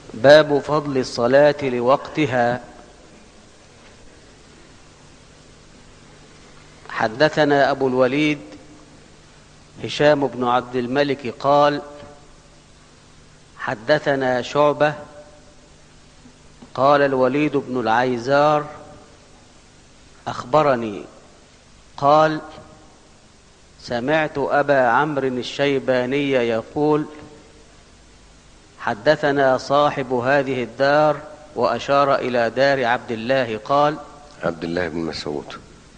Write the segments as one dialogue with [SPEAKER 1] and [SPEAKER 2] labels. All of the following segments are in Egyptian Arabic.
[SPEAKER 1] باب فضل الصلاة لوقتها حدثنا أبو الوليد هشام بن عبد الملك قال حدثنا شعبة قال الوليد بن العيزار أخبرني قال سمعت أبا عمرو الشيباني يقول حدثنا صاحب هذه الدار وأشار إلى دار عبد الله قال
[SPEAKER 2] عبد الله بن مسعود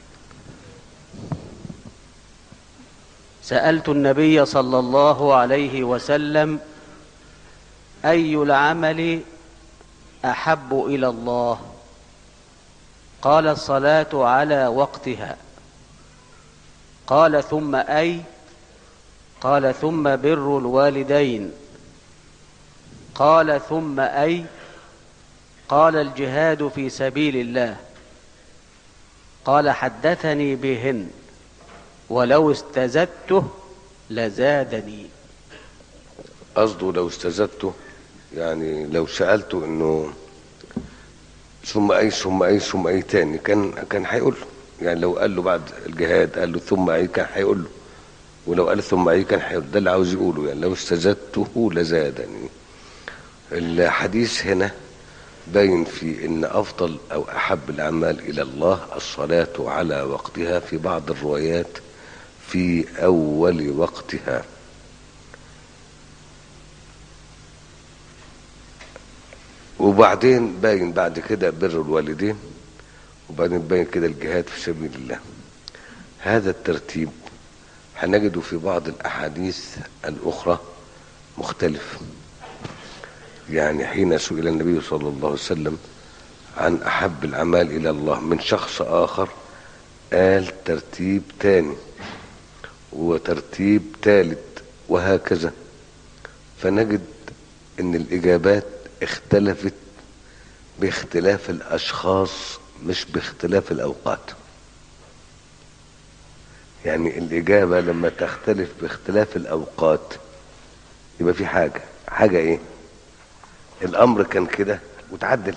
[SPEAKER 1] سألت النبي صلى الله عليه وسلم أي العمل أحب إلى الله قال الصلاة على وقتها قال ثم أي قال ثم بر الوالدين قال ثم أي قال الجهاد في سبيل الله قال حدثني بهن ولو استزدته لزادني
[SPEAKER 2] قصده لو استزدته يعني لو سألته انه ثم اي ثم اي ثم اي تاني كان كان هيقول له يعني لو قال له بعد الجهاد قال له ثم اي كان هيقول له ولو قال ثم اي كان هيقول ده اللي عاوز يقوله يعني لو استزدته لزادني الحديث هنا باين في ان افضل او احب الاعمال الى الله الصلاه على وقتها في بعض الروايات في اول وقتها وبعدين باين بعد كده بر الوالدين وبعدين باين كده الجهاد في سبيل الله هذا الترتيب هنجده في بعض الاحاديث الاخرى مختلف يعني حين سئل النبي صلى الله عليه وسلم عن احب الاعمال الى الله من شخص اخر قال ترتيب تاني وترتيب ثالث وهكذا فنجد ان الاجابات اختلفت باختلاف الاشخاص مش باختلاف الاوقات يعني الاجابه لما تختلف باختلاف الاوقات يبقى في حاجه حاجه ايه الامر كان كده وتعدل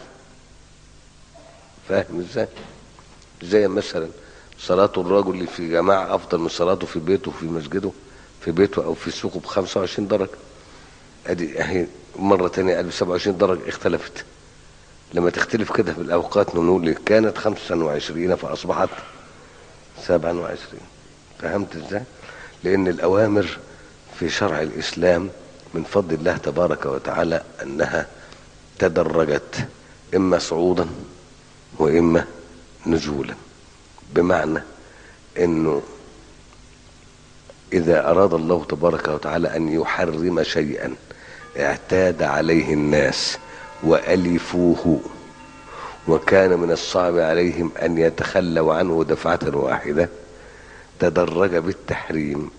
[SPEAKER 2] فاهم ازاي زي مثلا صلاة الرجل في جماعة أفضل من صلاته في بيته في مسجده في بيته أو في سوقه ب 25 درجة أدي أهي مرة تانية قال ب 27 درجة اختلفت لما تختلف كده في الأوقات نقول كانت 25 فأصبحت 27 فهمت ازاي؟ لأن الأوامر في شرع الإسلام من فضل الله تبارك وتعالى أنها تدرجت إما صعودا وإما نزولا بمعنى انه اذا اراد الله تبارك وتعالى ان يحرم شيئا اعتاد عليه الناس والفوه وكان من الصعب عليهم ان يتخلوا عنه دفعه واحده تدرج بالتحريم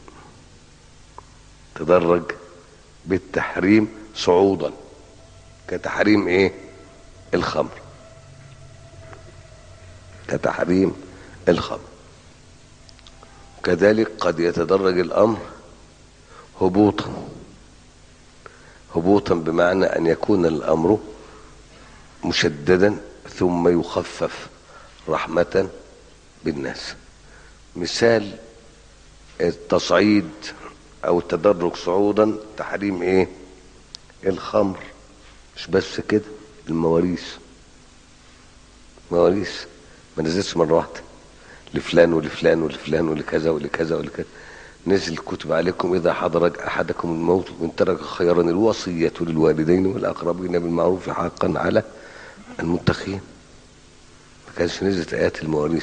[SPEAKER 2] تدرج بالتحريم صعودا كتحريم ايه الخمر كتحريم الخمر كذلك قد يتدرج الامر هبوطا هبوطا بمعنى ان يكون الامر مشددا ثم يخفف رحمه بالناس مثال التصعيد او التدرج صعودا تحريم ايه الخمر مش بس كده المواريث مواريث ما نزلتش مره واحده لفلان ولفلان ولفلان ولكذا ولكذا ولكذا نزل كتب عليكم اذا حضر احدكم الموت وان ترك خيرا الوصيه للوالدين والاقربين بالمعروف حقا على المتقين ما كانش نزلت ايات المواريث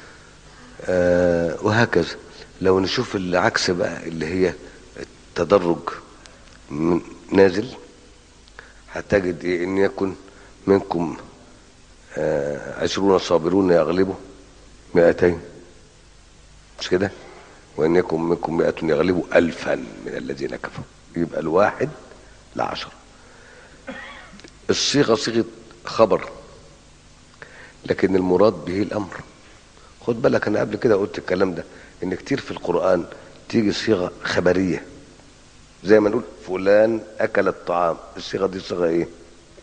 [SPEAKER 2] آه وهكذا لو نشوف العكس بقى اللي هي التدرج من نازل هتجد ايه ان يكن منكم آه عشرون صابرون يغلبوا مئتين مش كده وان يكن منكم مئة يغلبوا الفا من الذين كفروا يبقى الواحد لعشرة الصيغة صيغة خبر لكن المراد به الامر خد بالك انا قبل كده قلت الكلام ده ان كتير في القرآن تيجي صيغة خبرية زي ما نقول فلان اكل الطعام الصيغة دي صيغة ايه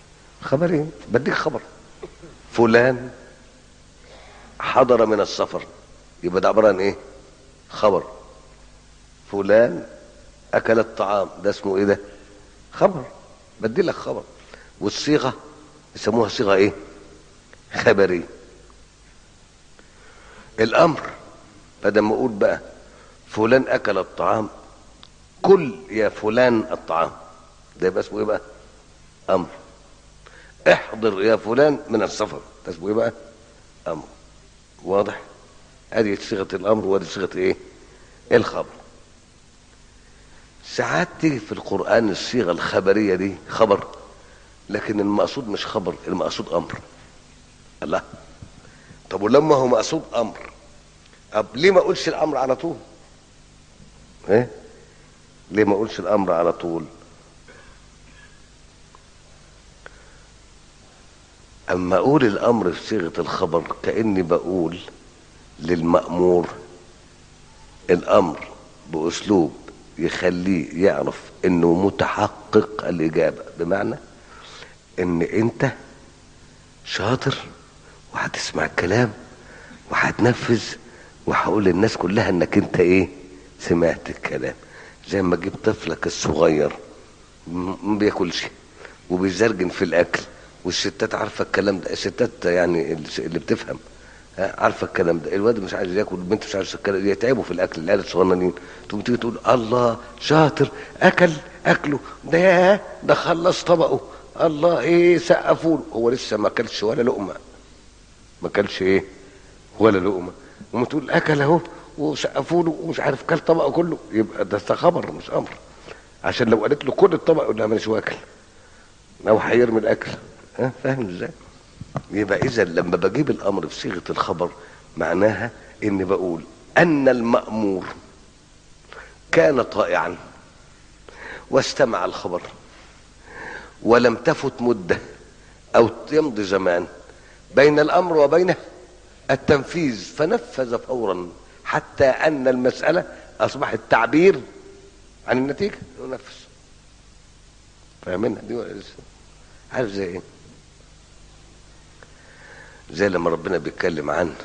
[SPEAKER 2] خبرين بديك خبر فلان حضر من السفر يبقى ده عباره عن ايه خبر فلان اكل الطعام ده اسمه ايه ده خبر بدي لك خبر والصيغه يسموها صيغه ايه خبريه الامر بدل ما اقول بقى فلان اكل الطعام كل يا فلان الطعام ده يبقى اسمه ايه بقى امر احضر يا فلان من السفر ده اسمه ايه بقى امر واضح ادي صيغه الامر وادي صيغه ايه الخبر ساعات تيجي في القران الصيغه الخبريه دي خبر لكن المقصود مش خبر المقصود امر الله طب ولما هو مقصود امر طب ليه ما اقولش الامر على طول ايه ليه ما اقولش الامر على طول اما اقول الامر في صيغه الخبر كاني بقول للمامور الامر باسلوب يخليه يعرف انه متحقق الاجابه بمعنى ان انت شاطر وهتسمع الكلام وهتنفذ وهقول للناس كلها انك انت ايه سمعت الكلام زي ما تجيب طفلك الصغير ما بياكلش وبيزرجن في الاكل والستات عارفه الكلام ده الستات يعني اللي بتفهم عارفه الكلام ده الواد مش عايز ياكل البنت مش عايزه الكلام يتعبوا في الاكل العيال الصغننين تقوم تيجي تقول الله شاطر اكل اكله ده ده خلص طبقه الله ايه سقفوا له هو لسه ما اكلش ولا لقمه ما اكلش ايه ولا لقمه وما تقول اكل اهو وسقفوا له ومش عارف كل طبقه كله يبقى ده خبر مش امر عشان لو قالت له كل الطبق يقول لها مانيش واكل او هيرمي الاكل ها فاهم ازاي يبقى اذا لما بجيب الامر في صيغه الخبر معناها اني بقول ان المامور كان طائعا واستمع الخبر ولم تفت مده او يمضي زمان بين الامر وبين التنفيذ فنفذ فورا حتى ان المساله اصبحت تعبير عن النتيجه ينفذ فاهمينها دي ولا لسه عارف زي ايه زي لما ربنا بيتكلم عن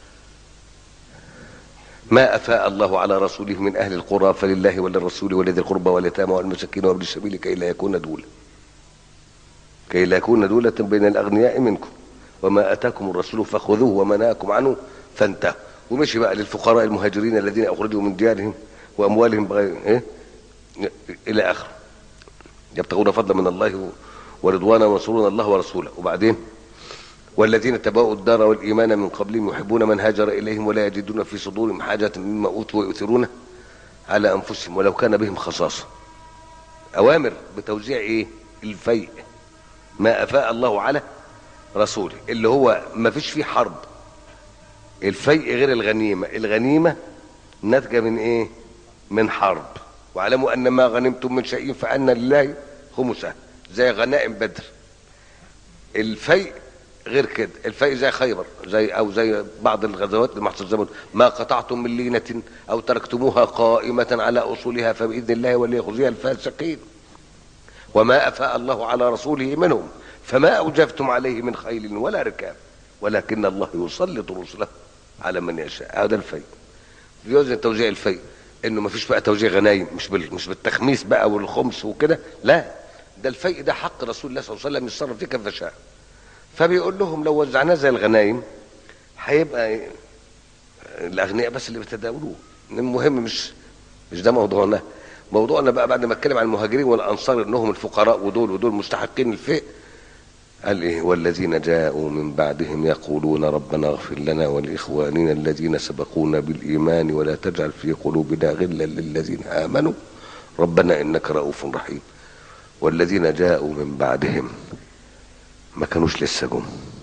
[SPEAKER 2] ما افاء الله على رسوله من اهل القرى فلله وللرسول ولذي القربى واليتامى والمساكين وابن السبيل كي لا يكون دوله كي لا يكون دولة بين الاغنياء منكم وما اتاكم الرسول فخذوه وما نهاكم عنه فانتهوا ومشي بقى للفقراء المهاجرين الذين اخرجوا من ديارهم واموالهم بغير ايه الى اخره يبتغون فضلا من الله ورضوانا وينصرون الله ورسوله وبعدين والذين تباؤوا الدار والايمان من قبلهم يحبون من هاجر اليهم ولا يجدون في صدورهم حاجه مما اوتوا ويؤثرون على انفسهم ولو كان بهم خصاصه اوامر بتوزيع ايه الفيء ما افاء الله على رسوله اللي هو ما فيش فيه حرب الفيء غير الغنيمه الغنيمه ناتجه من ايه من حرب واعلموا ان ما غنمتم من شيء فان لله خمسه زي غنائم بدر الفيء غير كده الفيء زي خيبر زي او زي بعض الغزوات اللي محصل زمان ما قطعتم من لينة او تركتموها قائمة على اصولها فباذن الله وليخزيها الفاسقين وما افاء الله على رسوله منهم فما اوجفتم عليه من خيل ولا ركاب ولكن الله يسلط رسله على من يشاء هذا الفيء يوزن توزيع الفيء انه ما فيش بقى توزيع غنايم مش بال... مش بالتخميس بقى والخمس وكده لا ده الفيء ده حق رسول الله صلى الله عليه وسلم يتصرف فيه كيف شاء فبيقول لهم لو وزعناه زي الغنايم هيبقى الاغنياء بس اللي بيتداولوه المهم مش مش ده موضوعنا موضوعنا بقى بعد ما اتكلم عن المهاجرين والانصار انهم الفقراء ودول ودول مستحقين الفئ قال ايه والذين جاءوا من بعدهم يقولون ربنا اغفر لنا ولاخواننا الذين سبقونا بالايمان ولا تجعل في قلوبنا غلا للذين امنوا ربنا انك رؤوف رحيم والذين جاءوا من بعدهم ما كانوش لسه جم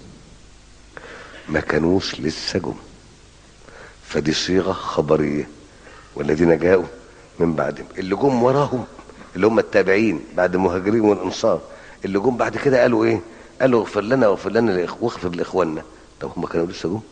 [SPEAKER 2] ما كانوش لسه جم فدي صيغه خبريه والذين جاءوا من بعدهم اللي جم وراهم اللي هم التابعين بعد المهاجرين والانصار اللي جم بعد كده قالوا ايه قالوا اغفر لنا واغفر لنا واغفر لاخواننا طب هم كانوا لسه جم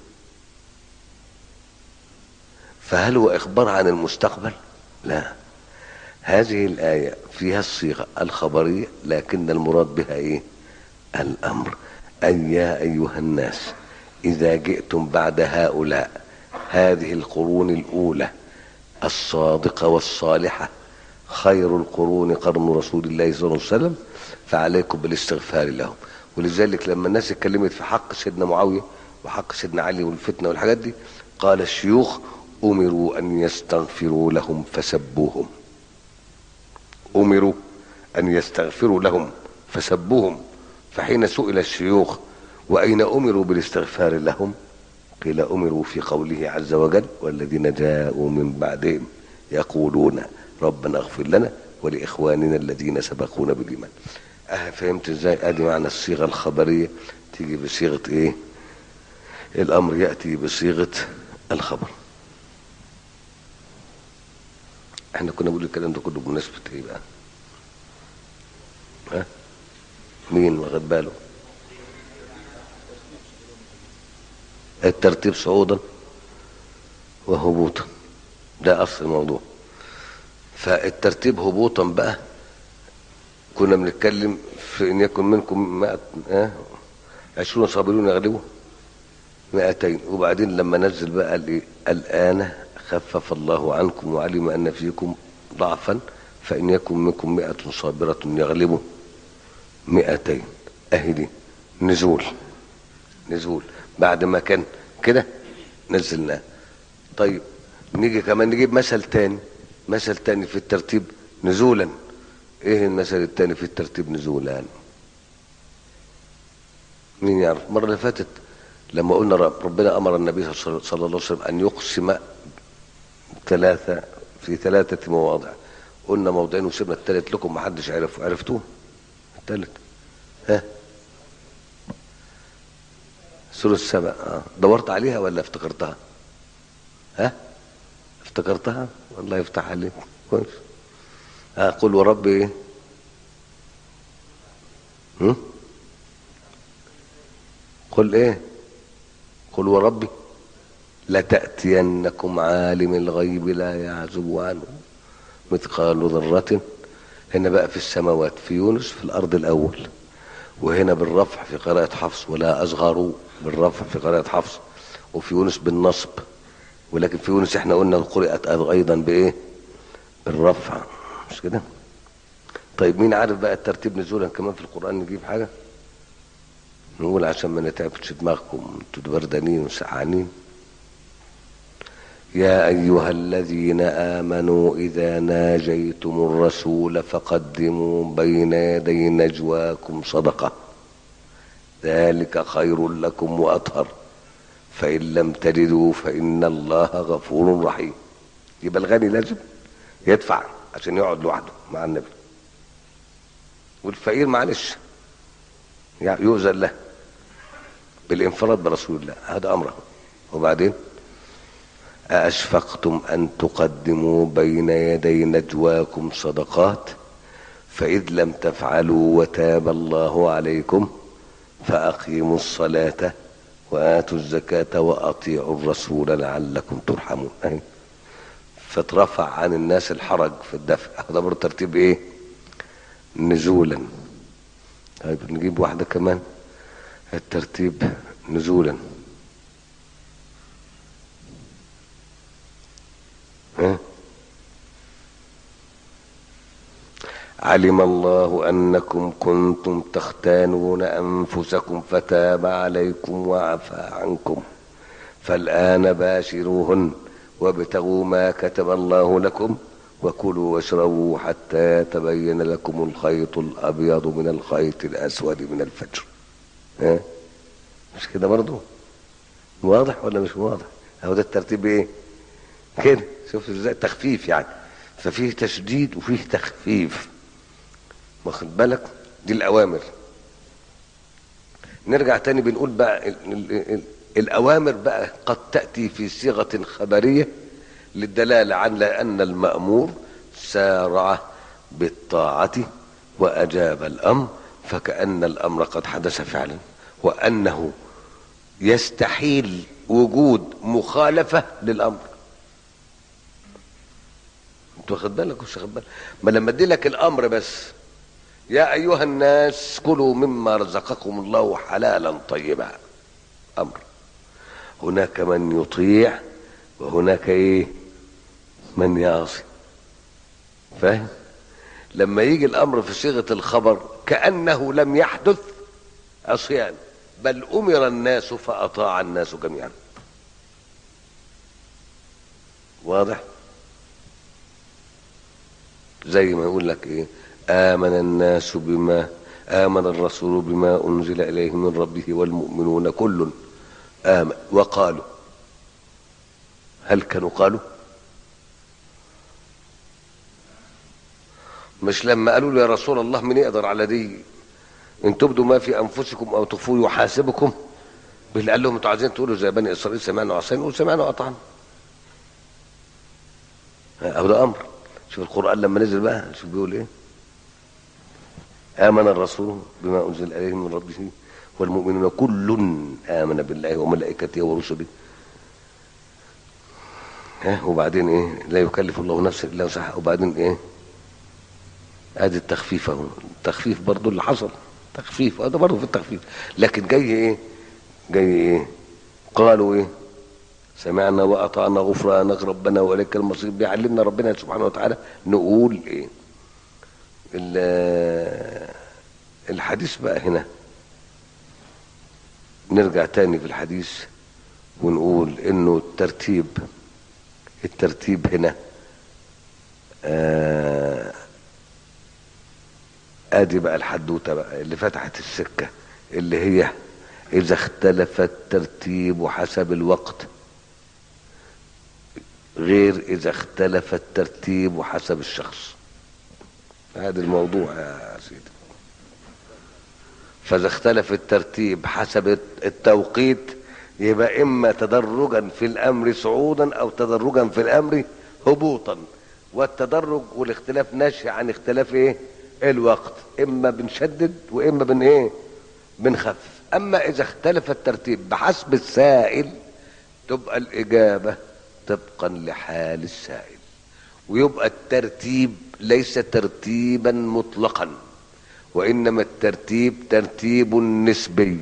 [SPEAKER 2] فهل هو اخبار عن المستقبل لا هذه الايه فيها الصيغه الخبريه لكن المراد بها ايه الأمر أن يا أيها الناس إذا جئتم بعد هؤلاء هذه القرون الأولى الصادقة والصالحة خير القرون قرن رسول الله صلى الله عليه وسلم فعليكم بالاستغفار لهم ولذلك لما الناس اتكلمت في حق سيدنا معاوية وحق سيدنا علي والفتنة والحاجات دي قال الشيوخ أمروا أن يستغفروا لهم فسبوهم أمروا أن يستغفروا لهم فسبوهم فحين سئل الشيوخ وأين أمروا بالاستغفار لهم قيل أمروا في قوله عز وجل والذين جاءوا من بعدهم يقولون ربنا اغفر لنا ولإخواننا الذين سبقونا بالإيمان أه فهمت ازاي ادي معنى الصيغة الخبرية تيجي بصيغة ايه الامر يأتي بصيغة الخبر احنا كنا بنقول الكلام ده كله بمناسبة ايه بقى ها مين واخد باله الترتيب صعودا وهبوطا ده اصل الموضوع فالترتيب هبوطا بقى كنا بنتكلم في ان يكن منكم مائة اه عشرون صابرون يغلبوا مائتين وبعدين لما نزل بقى قال ايه الان خفف الله عنكم وعلم ان فيكم ضعفا فان يكن منكم مائة صابرة يغلبوا مئتين اهي دي نزول نزول بعد ما كان كده نزلناه طيب نيجي كمان نجيب مثل تاني مثل تاني في الترتيب نزولا ايه المثل التاني في الترتيب نزولا مين يعرف المره اللي فاتت لما قلنا رب ربنا امر النبي صلى الله عليه وسلم ان يقسم ثلاثه في ثلاثه مواضع قلنا موضعين وسيبنا الثالث لكم ما حدش عرفه عرفتوه الثالث ها سورة السبع آه. دورت عليها ولا افتكرتها ها افتكرتها والله يفتح عليك كويس ها قل وربي ايه هم؟ قل ايه قل وربي لتأتينكم عالم الغيب لا يعزب عنه مثقال ذرة هنا بقى في السماوات في يونس في الأرض الأول وهنا بالرفع في قراءة حفص ولا أصغر بالرفع في قراءة حفص وفي يونس بالنصب ولكن في يونس احنا قلنا قرأت أيضا بإيه بالرفع مش كده طيب مين عارف بقى الترتيب نزولا كمان في القرآن نجيب حاجة نقول عشان ما نتعبش دماغكم انتوا بردانين وسعانين يا أيها الذين آمنوا إذا ناجيتم الرسول فقدموا بين يدي نجواكم صدقة ذلك خير لكم وأطهر فإن لم تجدوا فإن الله غفور رحيم يبقى الغني لازم يدفع عشان يقعد لوحده مع النبي والفقير معلش يعني يؤذن له بالانفراد برسول الله هذا أمره وبعدين أأشفقتم أن تقدموا بين يدي نجواكم صدقات فإذ لم تفعلوا وتاب الله عليكم فأقيموا الصلاة وآتوا الزكاة وأطيعوا الرسول لعلكم ترحمون أهي. فترفع عن الناس الحرج في الدفع هذا برضه ترتيب إيه نزولا طيب نجيب واحدة كمان الترتيب نزولا ها؟ علم الله انكم كنتم تختانون انفسكم فتاب عليكم وعفى عنكم فالان باشروهن وابتغوا ما كتب الله لكم وكلوا واشربوا حتى يتبين لكم الخيط الابيض من الخيط الاسود من الفجر ها مش كده برضو واضح ولا مش واضح هو ده الترتيب ايه كده شوف ازاي تخفيف يعني ففيه تشديد وفيه تخفيف واخد بالك دي الاوامر نرجع تاني بنقول بقى ال ال ال الاوامر بقى قد تاتي في صيغه خبريه للدلاله على ان المامور سارع بالطاعه واجاب الامر فكان الامر قد حدث فعلا وانه يستحيل وجود مخالفه للامر انت واخد بالك مش واخد بالك ما لما ادي لك الامر بس يا أيها الناس كلوا مما رزقكم الله حلالا طيبا أمر هناك من يطيع وهناك إيه من يعصي فاهم لما يجي الأمر في صيغة الخبر كأنه لم يحدث عصيان بل أمر الناس فأطاع الناس جميعا واضح زي ما يقول لك ايه آمن الناس بما آمن الرسول بما أنزل إليه من ربه والمؤمنون كل آمن وقالوا هل كانوا قالوا مش لما قالوا له يا رسول الله من يقدر على دي ان تبدوا ما في انفسكم او تخفوه يحاسبكم باللي قال لهم انتوا عايزين تقولوا زي بني اسرائيل سمعنا وعصينا نقول سمعنا وأطعنا أو ده أمر شوف القرآن لما نزل بقى شوف بيقول إيه آمن الرسول بما أنزل إليه من ربه والمؤمنون كل آمن بالله وملائكته ورسله ها وبعدين إيه لا يكلف الله نفسا إلا وسعها وبعدين إيه ادي التخفيف اهو التخفيف برضه اللي حصل تخفيف هذا برضه في التخفيف لكن جاي ايه جاي ايه قالوا ايه سمعنا واطعنا غفرانك ربنا واليك المصير بيعلمنا ربنا سبحانه وتعالى نقول ايه الحديث بقى هنا نرجع تاني في الحديث ونقول انه الترتيب الترتيب هنا آه ادي بقى الحدوته بقى اللي فتحت السكه اللي هي اذا اختلف الترتيب حسب الوقت غير اذا اختلف الترتيب حسب الشخص هذا الموضوع يا سيدي فاذا اختلف الترتيب حسب التوقيت يبقى اما تدرجا في الامر صعودا او تدرجا في الامر هبوطا والتدرج والاختلاف ناشئ عن اختلاف ايه الوقت اما بنشدد واما بن ايه بنخفف اما اذا اختلف الترتيب بحسب السائل تبقى الاجابه طبقا لحال السائل ويبقى الترتيب ليس ترتيبا مطلقا وانما الترتيب ترتيب نسبي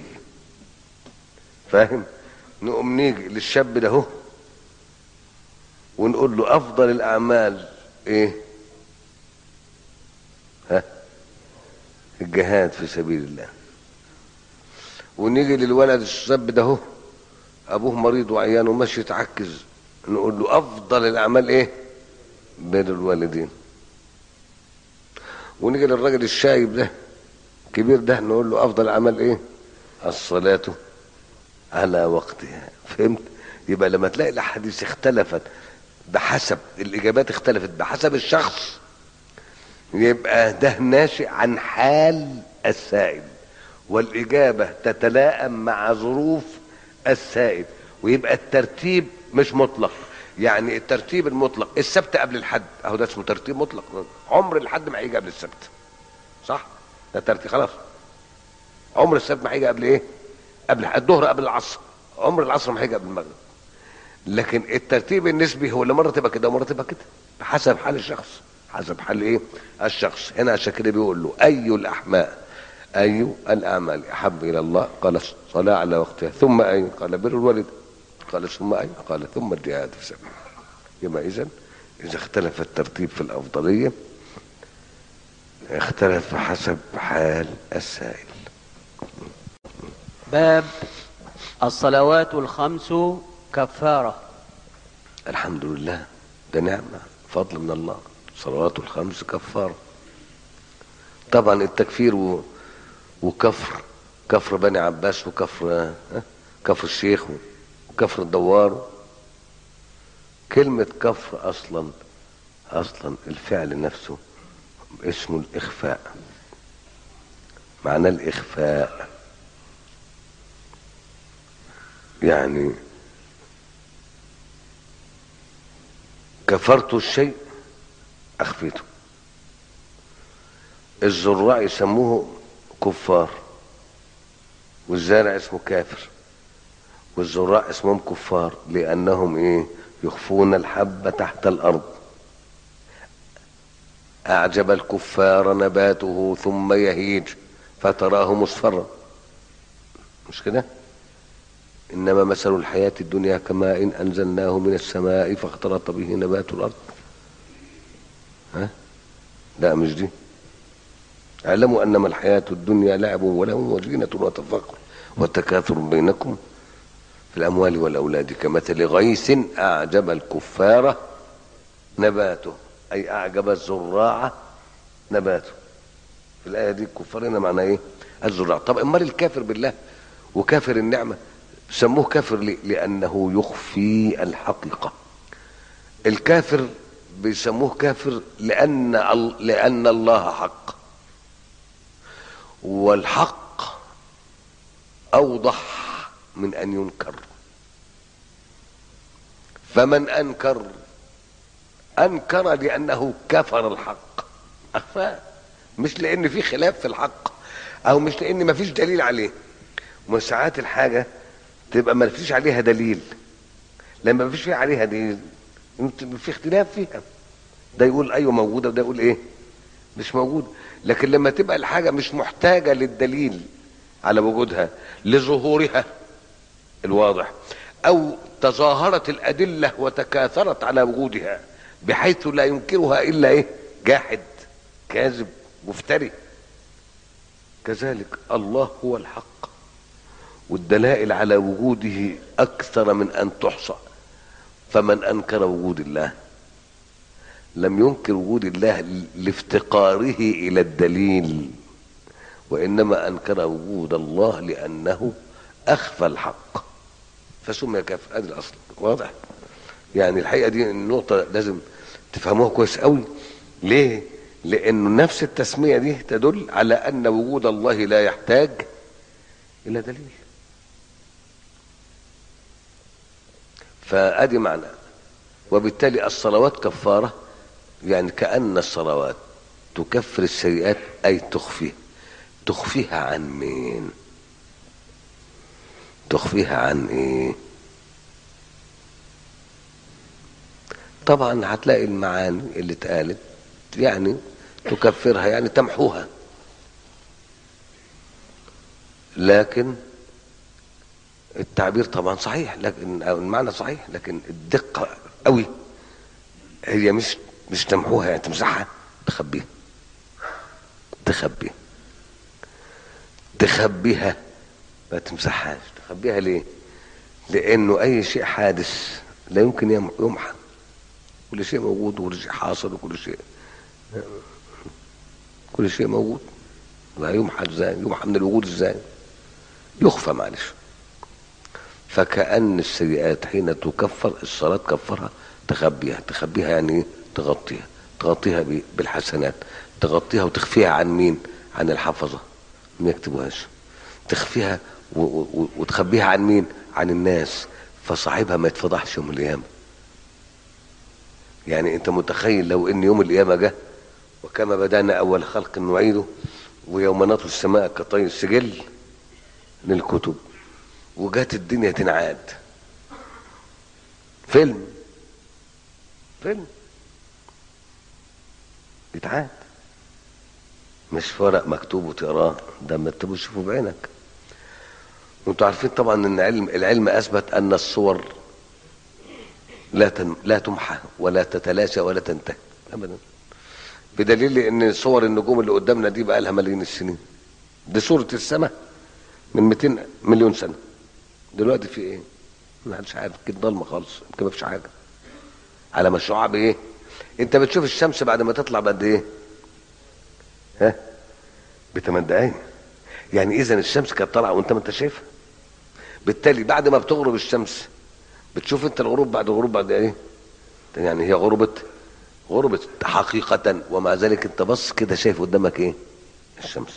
[SPEAKER 2] فاهم نقوم نيجي للشاب ده هو ونقول له افضل الاعمال ايه ها الجهاد في سبيل الله ونيجي للولد الشاب ده هو ابوه مريض وعيان وماشي يتعكز نقول له افضل الاعمال ايه بين الوالدين ونيجي للراجل الشايب ده كبير ده نقول له افضل عمل ايه الصلاه على وقتها فهمت يبقى لما تلاقي الاحاديث اختلفت بحسب الاجابات اختلفت بحسب الشخص يبقى ده ناشئ عن حال السائل والاجابه تتلائم مع ظروف السائل ويبقى الترتيب مش مطلق يعني الترتيب المطلق السبت قبل الحد اهو ده اسمه ترتيب مطلق عمر الحد ما هيجي قبل السبت صح ده ترتيب خلاص عمر السبت ما هيجي قبل ايه قبل الظهر قبل العصر عمر العصر ما هيجي قبل المغرب لكن الترتيب النسبي هو اللي مره تبقى كده ومره تبقى كده بحسب حال الشخص حسب حال ايه الشخص هنا عشان كده بيقول له اي الاحماء اي الاعمال احب الى الله قال الصلاه على وقتها ثم اي قال بر الوالد قال ثم اي قال ثم الجهاد في سبيل الله يبقى اذا اذا اختلف الترتيب في الافضليه اختلف حسب حال السائل
[SPEAKER 1] باب الصلوات الخمس كفارة
[SPEAKER 2] الحمد لله ده نعمة فضل من الله صلوات الخمس كفارة طبعا التكفير و... وكفر كفر بني عباس وكفر ها؟ كفر الشيخ وكفر الدوار كلمة كفر أصلا أصلا الفعل نفسه اسمه الإخفاء معناه الإخفاء يعني كفرت الشيء أخفيته الزراع يسموه كفار والزارع اسمه كافر والزراع اسمهم كفار لأنهم إيه يخفون الحبة تحت الأرض أعجب الكفار نباته ثم يهيج فتراه مصفرا مش كده إنما مثل الحياة الدنيا كماء إن أنزلناه من السماء فاختلط به نبات الأرض ها لا مش دي اعلموا أنما الحياة الدنيا لعب ولهو وزينة وتفاخر وتكاثر بينكم في الأموال والأولاد كمثل غيث أعجب الكفار نباته أي أعجب الزراع نباته في الآية دي الكفار هنا معناه إيه؟ الزراع طب أمال الكافر بالله وكافر النعمة سموه كافر ليه؟ لأنه يخفي الحقيقة الكافر بيسموه كافر لأن ال- لأن الله حق والحق أوضح من أن ينكر فمن أنكر أنكر لأنه كفر الحق أخفاه مش لأن في خلاف في الحق أو مش لأن ما فيش دليل عليه وساعات الحاجة تبقى ما فيش عليها دليل لما ما فيش فيها عليها دليل انت- في اختلاف فيها ده يقول ايوه موجوده وده يقول ايه مش موجود لكن لما تبقى الحاجه مش محتاجه للدليل على وجودها لظهورها الواضح او تظاهرت الادله وتكاثرت على وجودها بحيث لا ينكرها الا ايه جاحد كاذب مفتري كذلك الله هو الحق والدلائل على وجوده اكثر من ان تحصى فمن انكر وجود الله لم ينكر وجود الله لافتقاره الى الدليل وانما انكر وجود الله لانه اخفى الحق فسمي كافر ادي الاصل واضح يعني الحقيقه دي النقطه لازم تفهموها كويس قوي ليه لانه نفس التسميه دي تدل على ان وجود الله لا يحتاج الى دليل فادي معنى وبالتالي الصلوات كفاره يعني كان الصلوات تكفر السيئات اي تخفيها تخفيها عن مين تخفيها عن ايه طبعا هتلاقي المعاني اللي اتقالت يعني تكفرها يعني تمحوها لكن التعبير طبعا صحيح لكن أو المعنى صحيح لكن الدقة قوي هي مش مش تمحوها يعني تمسحها تخبيها تخبيها تخبيها ما تمسحهاش تخبيها ليه لانه اي شيء حادث لا يمكن يم- يمحى كل شيء موجود وكل شيء حاصل وكل شيء كل شيء موجود لا يمحى ازاي يمحى من الوجود ازاي يخفى معلش فكأن السيئات حين تكفر الصلاة تكفرها تخبيها تخبيها يعني ايه تغطيها تغطيها ب- بالحسنات تغطيها وتخفيها عن مين عن الحفظة ما يكتبوهاش تخفيها و- و- وتخبيها عن مين عن الناس فصاحبها ما يتفضحش يوم القيامة يعني انت متخيل لو ان يوم القيامة جه وكما بدأنا أول خلق نعيده ويوم نطوي السماء كطي السجل للكتب وجات الدنيا تنعاد فيلم فيلم يتعاد مش في ورق مكتوب وتقراه ده ما تبقوش تشوفه بعينك وانتوا عارفين طبعا ان علم العلم اثبت ان الصور لا تن لا تمحى ولا تتلاشى ولا تنتهي ابدا بدليل ان صور النجوم اللي قدامنا دي بقى لها ملايين السنين دي صورة السماء من 200 مليون سنة دلوقتي في ايه؟ ما حدش عارف كده ضلمة خالص يمكن ما فيش حاجة على ما الشعاع بايه؟ انت بتشوف الشمس بعد ما تطلع بقد ايه؟ ها؟ بثمان دقايق يعني اذا الشمس كانت طالعه وانت ما انت شايفها بالتالي بعد ما بتغرب الشمس بتشوف انت الغروب بعد الغروب بعد ايه؟ يعني هي غربت غربت حقيقة ومع ذلك انت بص كده شايف قدامك ايه؟ الشمس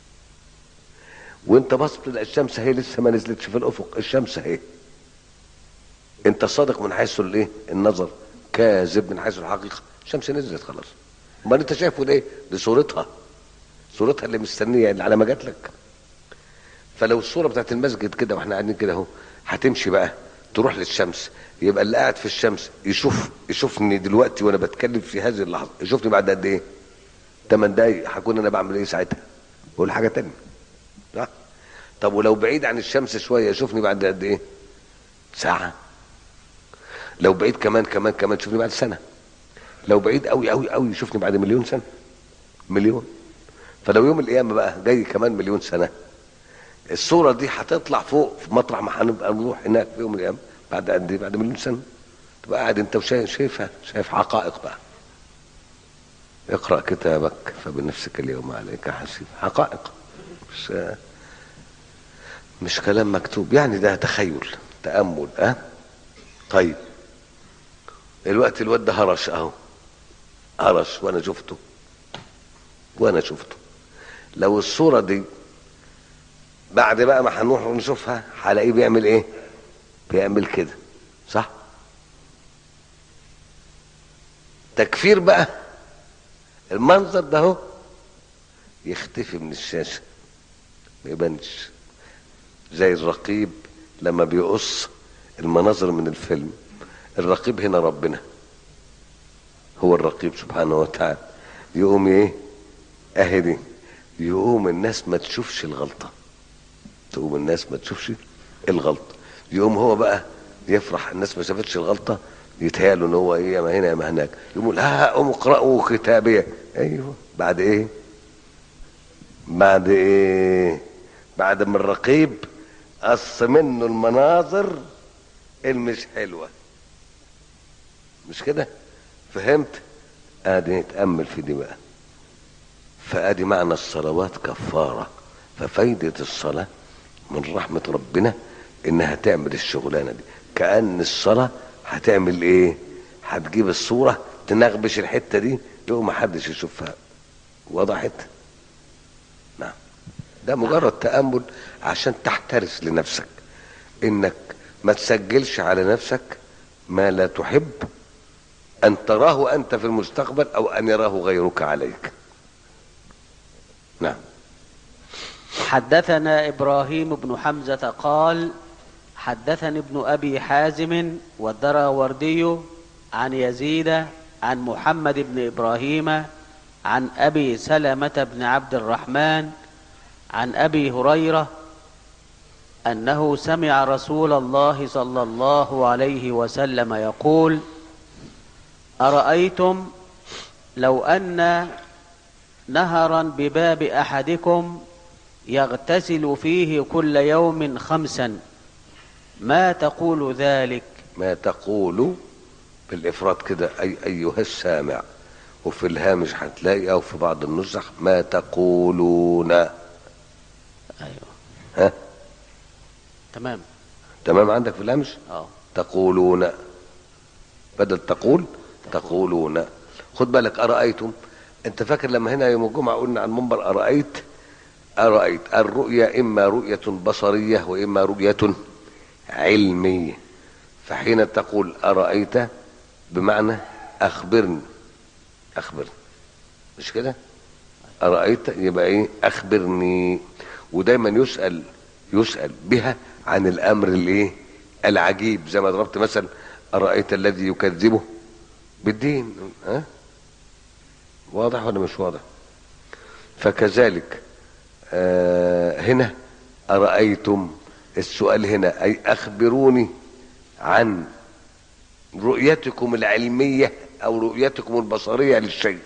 [SPEAKER 2] وانت بص تلاقي الشمس هي لسه ما نزلتش في الافق الشمس اهي انت صادق من حيث الايه النظر كاذب من حيث الحقيقه الشمس نزلت خلاص امال انت شايفه ده ايه دي صورتها صورتها اللي مستنيه اللي على ما جات لك فلو الصوره بتاعت المسجد كده واحنا قاعدين كده اهو هتمشي بقى تروح للشمس يبقى اللي قاعد في الشمس يشوف يشوفني دلوقتي وانا بتكلم في هذه اللحظه يشوفني بعد قد ايه 8 دقايق هكون انا بعمل ايه ساعتها بقول حاجه تانية صح طب ولو بعيد عن الشمس شويه شوفني بعد قد ايه ساعه لو بعيد كمان كمان كمان شوفني بعد سنه لو بعيد قوي قوي قوي شوفني بعد مليون سنه مليون فلو يوم القيامه بقى جاي كمان مليون سنه الصوره دي هتطلع فوق في مطرح ما هنبقى نروح هناك في يوم القيامه بعد قد ايه بعد مليون سنه تبقى قاعد انت وشايف شايفها شايف حقائق بقى اقرا كتابك فبنفسك اليوم عليك حسيب حقائق مش مش كلام مكتوب يعني ده تخيل تامل اه طيب الوقت الواد ده هرش اهو هرش وانا شفته وانا شفته لو الصوره دي بعد بقى ما هنروح نشوفها هلاقيه بيعمل ايه بيعمل كده صح تكفير بقى المنظر ده اهو يختفي من الشاشه ما يبانش زي الرقيب لما بيقص المناظر من الفيلم الرقيب هنا ربنا هو الرقيب سبحانه وتعالى يقوم ايه اهدي يقوم الناس ما تشوفش الغلطه تقوم الناس ما تشوفش الغلطه يقوم هو بقى يفرح الناس ما شافتش الغلطه يتهيأله ان هو ايه يا ما هنا يا ما هناك يقوم لا قوموا اقرأوا كتابيه ايوه بعد ايه بعد ايه بعد ما الرقيب قص منه المناظر المش حلوه مش كده فهمت ادي نتامل في دي بقى فادي معنى الصلوات كفاره ففايده الصلاه من رحمه ربنا انها تعمل الشغلانه دي كان الصلاه هتعمل ايه هتجيب الصوره تنغبش الحته دي يقوم محدش يشوفها وضحت نعم ده مجرد تامل عشان تحترس لنفسك انك ما تسجلش على نفسك ما لا تحب ان تراه انت في المستقبل او ان يراه غيرك عليك نعم
[SPEAKER 1] حدثنا ابراهيم بن حمزه قال حدثني ابن ابي حازم والدراوردي عن يزيد عن محمد بن ابراهيم عن ابي سلمه بن عبد الرحمن عن ابي هريره انه سمع رسول الله صلى الله عليه وسلم يقول ارايتم لو ان نهرا بباب احدكم يغتسل فيه كل يوم خمسا ما تقول ذلك
[SPEAKER 2] ما تقول بالافراد كده اي ايها السامع وفي الهامش هتلاقي او في بعض النسخ ما تقولون
[SPEAKER 1] ايوه
[SPEAKER 2] ها
[SPEAKER 1] تمام
[SPEAKER 2] تمام عندك في الهامش
[SPEAKER 1] اه
[SPEAKER 2] تقولون بدل تقول تقولون خد بالك أرأيتم أنت فاكر لما هنا يوم الجمعة قلنا عن منبر أرأيت أرأيت الرؤيا إما رؤية بصرية وإما رؤية علمية فحين تقول أرأيت بمعنى أخبرني أخبرني مش كده أرأيت يبقى إيه أخبرني ودايما يسأل يسأل بها عن الأمر الإيه العجيب زي ما ضربت مثلا أرأيت الذي يكذبه بالدين ها واضح ولا مش واضح فكذلك آه هنا أرأيتم السؤال هنا أي أخبروني عن رؤيتكم العلمية أو رؤيتكم البصرية للشيء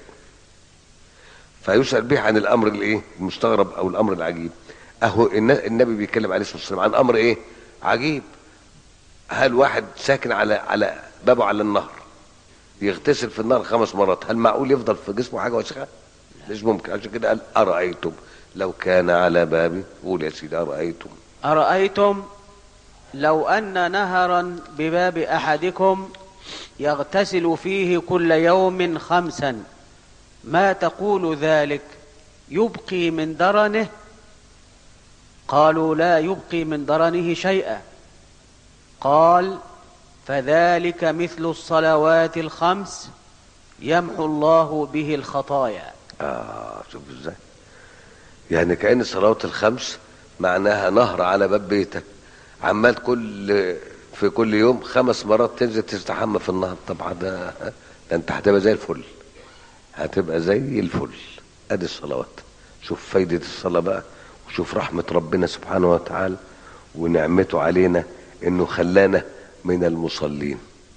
[SPEAKER 2] فيسأل به عن الأمر الإيه المستغرب أو الأمر العجيب أهو النبي بيتكلم عليه الصلاة والسلام عن أمر إيه عجيب هل واحد ساكن على على بابه على النهر يغتسل في النار خمس مرات هل معقول يفضل في جسمه حاجه وسخه مش ممكن عشان كده قال ارايتم لو كان على بابي قول يا سيدي ارايتم
[SPEAKER 1] أرأيتم لو أن نهرا بباب أحدكم يغتسل فيه كل يوم خمسا ما تقول ذلك يبقي من درنه قالوا لا يبقي من درنه شيئا قال فذلك مثل الصلوات الخمس يمحو الله به الخطايا
[SPEAKER 2] اه شوف ازاي يعني كأن الصلوات الخمس معناها نهر على باب بيتك عمال كل في كل يوم خمس مرات تنزل تستحمى في النهر طبعا ده ده انت هتبقى زي الفل هتبقى زي الفل ادي الصلوات شوف فايدة الصلاة بقى وشوف رحمة ربنا سبحانه وتعالى ونعمته علينا انه خلانا من المصلين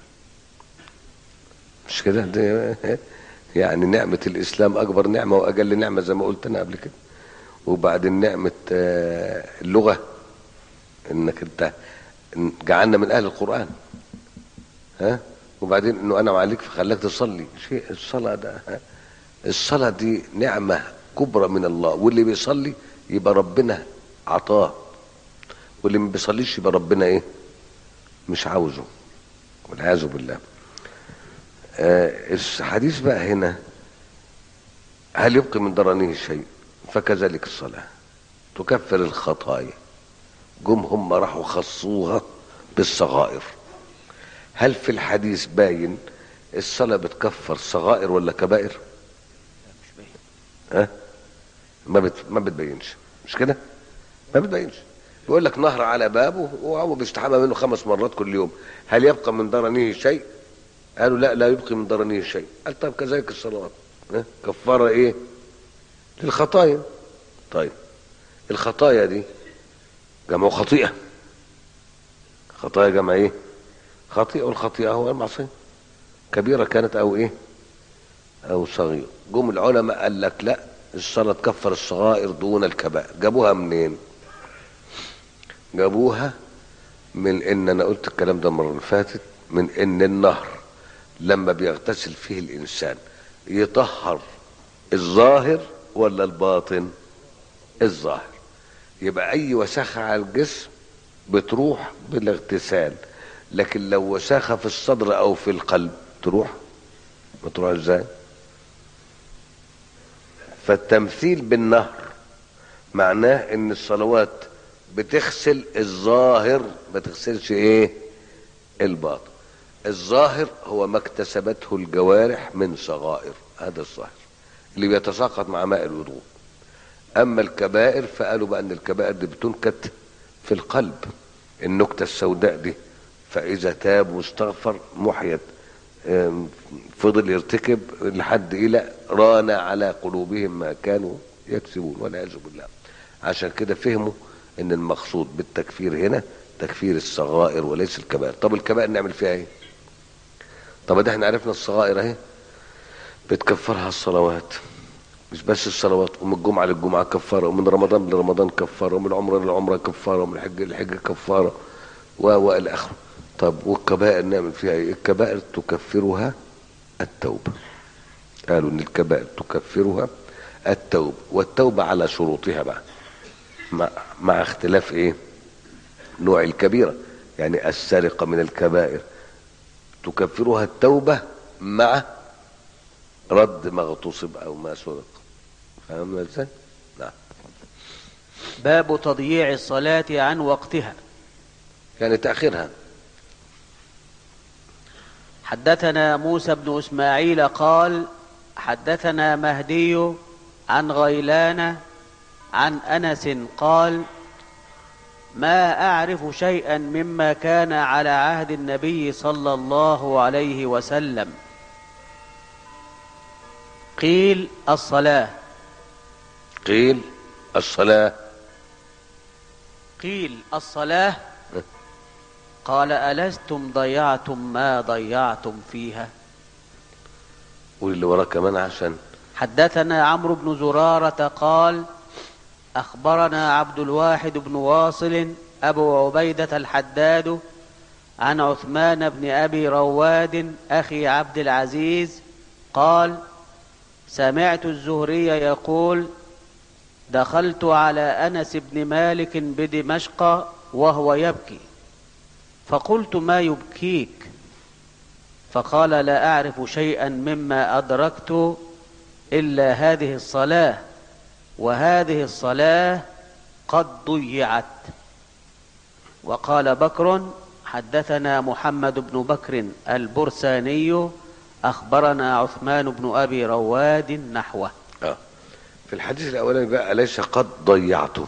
[SPEAKER 2] مش كده دي يعني نعمة الإسلام أكبر نعمة وأجل نعمة زي ما قلت أنا قبل كده وبعدين نعمة آه، اللغة إنك أنت جعلنا من أهل القرآن ها وبعدين إنه أنا عليك فخلاك تصلي شيء الصلاة ده ها؟ الصلاة دي نعمة كبرى من الله واللي بيصلي يبقى ربنا عطاه واللي ما بيصليش يبقى ربنا إيه مش عاوزه والعياذ بالله آه، الحديث بقى هنا هل يبقي من درنه شيء فكذلك الصلاة تكفر الخطايا جم هم راحوا خصوها بالصغائر هل في الحديث باين الصلاة بتكفر صغائر ولا كبائر
[SPEAKER 1] مش باين
[SPEAKER 2] ها ما بت... ما بتبينش مش كده ما بتبينش يقول لك نهر على بابه وهو بيستحمى منه خمس مرات كل يوم هل يبقى من درنه شيء قالوا لا لا يبقي من درنه شيء قال طيب كذلك الصلوات ها؟ كفاره ايه للخطايا طيب الخطايا دي جمع خطيئه خطايا جمع ايه خطيئه والخطيئه هو المعصيه كبيره كانت او ايه او صغيره جم العلماء قال لك لا الصلاه تكفر الصغائر دون الكبائر جابوها منين جابوها من ان انا قلت الكلام ده المره اللي فاتت من ان النهر لما بيغتسل فيه الانسان يطهر الظاهر ولا الباطن الظاهر يبقى اي وساخه على الجسم بتروح بالاغتسال لكن لو وساخه في الصدر او في القلب تروح بتروح ازاي فالتمثيل بالنهر معناه ان الصلوات بتغسل الظاهر ما تغسلش ايه الباطن الظاهر هو ما اكتسبته الجوارح من صغائر هذا الظاهر اللي بيتساقط مع ماء الوضوء اما الكبائر فقالوا بقى ان الكبائر دي بتنكت في القلب النكتة السوداء دي فاذا تاب واستغفر محيت آم، فضل يرتكب لحد الى ران على قلوبهم ما كانوا يكسبون والعياذ بالله عشان كده فهموا ان المقصود بالتكفير هنا تكفير الصغائر وليس الكبائر طب الكبائر نعمل فيها ايه طب ده احنا عرفنا الصغائر اهي بتكفرها الصلوات مش بس الصلوات ومن الجمعة للجمعة كفارة ومن رمضان لرمضان كفارة ومن العمرة للعمرة كفارة ومن الحج للحج كفارة و و إلى آخره طب والكبائر نعمل فيها ايه؟ الكبائر تكفرها التوبة قالوا ان الكبائر تكفرها التوبة والتوبة على شروطها بقى مع, مع اختلاف ايه نوع الكبيرة يعني السرقة من الكبائر تكفرها التوبة مع رد ما اغتصب او ما سرق فاهم ازاي؟ نعم
[SPEAKER 1] باب تضييع الصلاة عن وقتها
[SPEAKER 2] يعني تأخيرها
[SPEAKER 1] حدثنا موسى بن اسماعيل قال حدثنا مهدي عن غيلان عن انس قال ما اعرف شيئا مما كان على عهد النبي صلى الله عليه وسلم قيل الصلاه
[SPEAKER 2] قيل الصلاة
[SPEAKER 1] قيل الصلاه قال الستم ضيعتم ما ضيعتم فيها
[SPEAKER 2] قول اللي وراك كمان عشان
[SPEAKER 1] حدثنا عمرو بن زرارة قال أخبرنا عبد الواحد بن واصل أبو عبيدة الحداد عن عثمان بن أبي رواد أخي عبد العزيز قال سمعت الزهري يقول دخلت على أنس بن مالك بدمشق وهو يبكي فقلت ما يبكيك فقال لا أعرف شيئا مما أدركت إلا هذه الصلاة وهذه الصلاة قد ضيعت وقال بكر حدثنا محمد بن بكر البرساني أخبرنا عثمان بن أبي رواد نحوه
[SPEAKER 2] اه في الحديث الاولاني بقى اليس قد ضيعته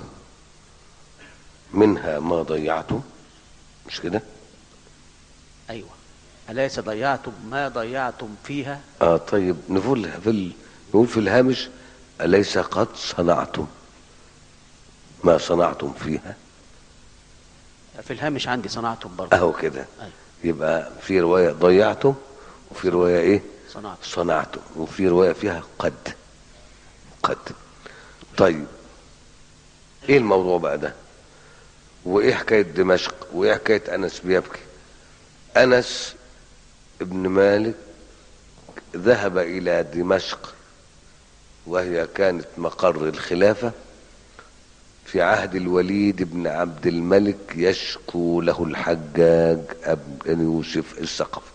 [SPEAKER 2] منها ما ضيعته مش كده
[SPEAKER 1] أيوة أليس ضيعتم ما ضيعتم فيها
[SPEAKER 2] اه طيب نقول في ال... نقول في الهامش أليس قد صنعتم ما صنعتم فيها
[SPEAKER 1] في الهامش عندي صنعتم برضه
[SPEAKER 2] أهو كده
[SPEAKER 1] أيوة.
[SPEAKER 2] يبقى في رواية ضيعتم وفي رواية إيه
[SPEAKER 1] صنعتم
[SPEAKER 2] صنعتم وفي رواية فيها قد قد طيب ايه الموضوع بقى ده وايه حكاية دمشق وايه حكاية انس بيبكي انس ابن مالك ذهب الى دمشق وهي كانت مقر الخلافة في عهد الوليد بن عبد الملك يشكو له الحجاج ابن يوسف الثقفي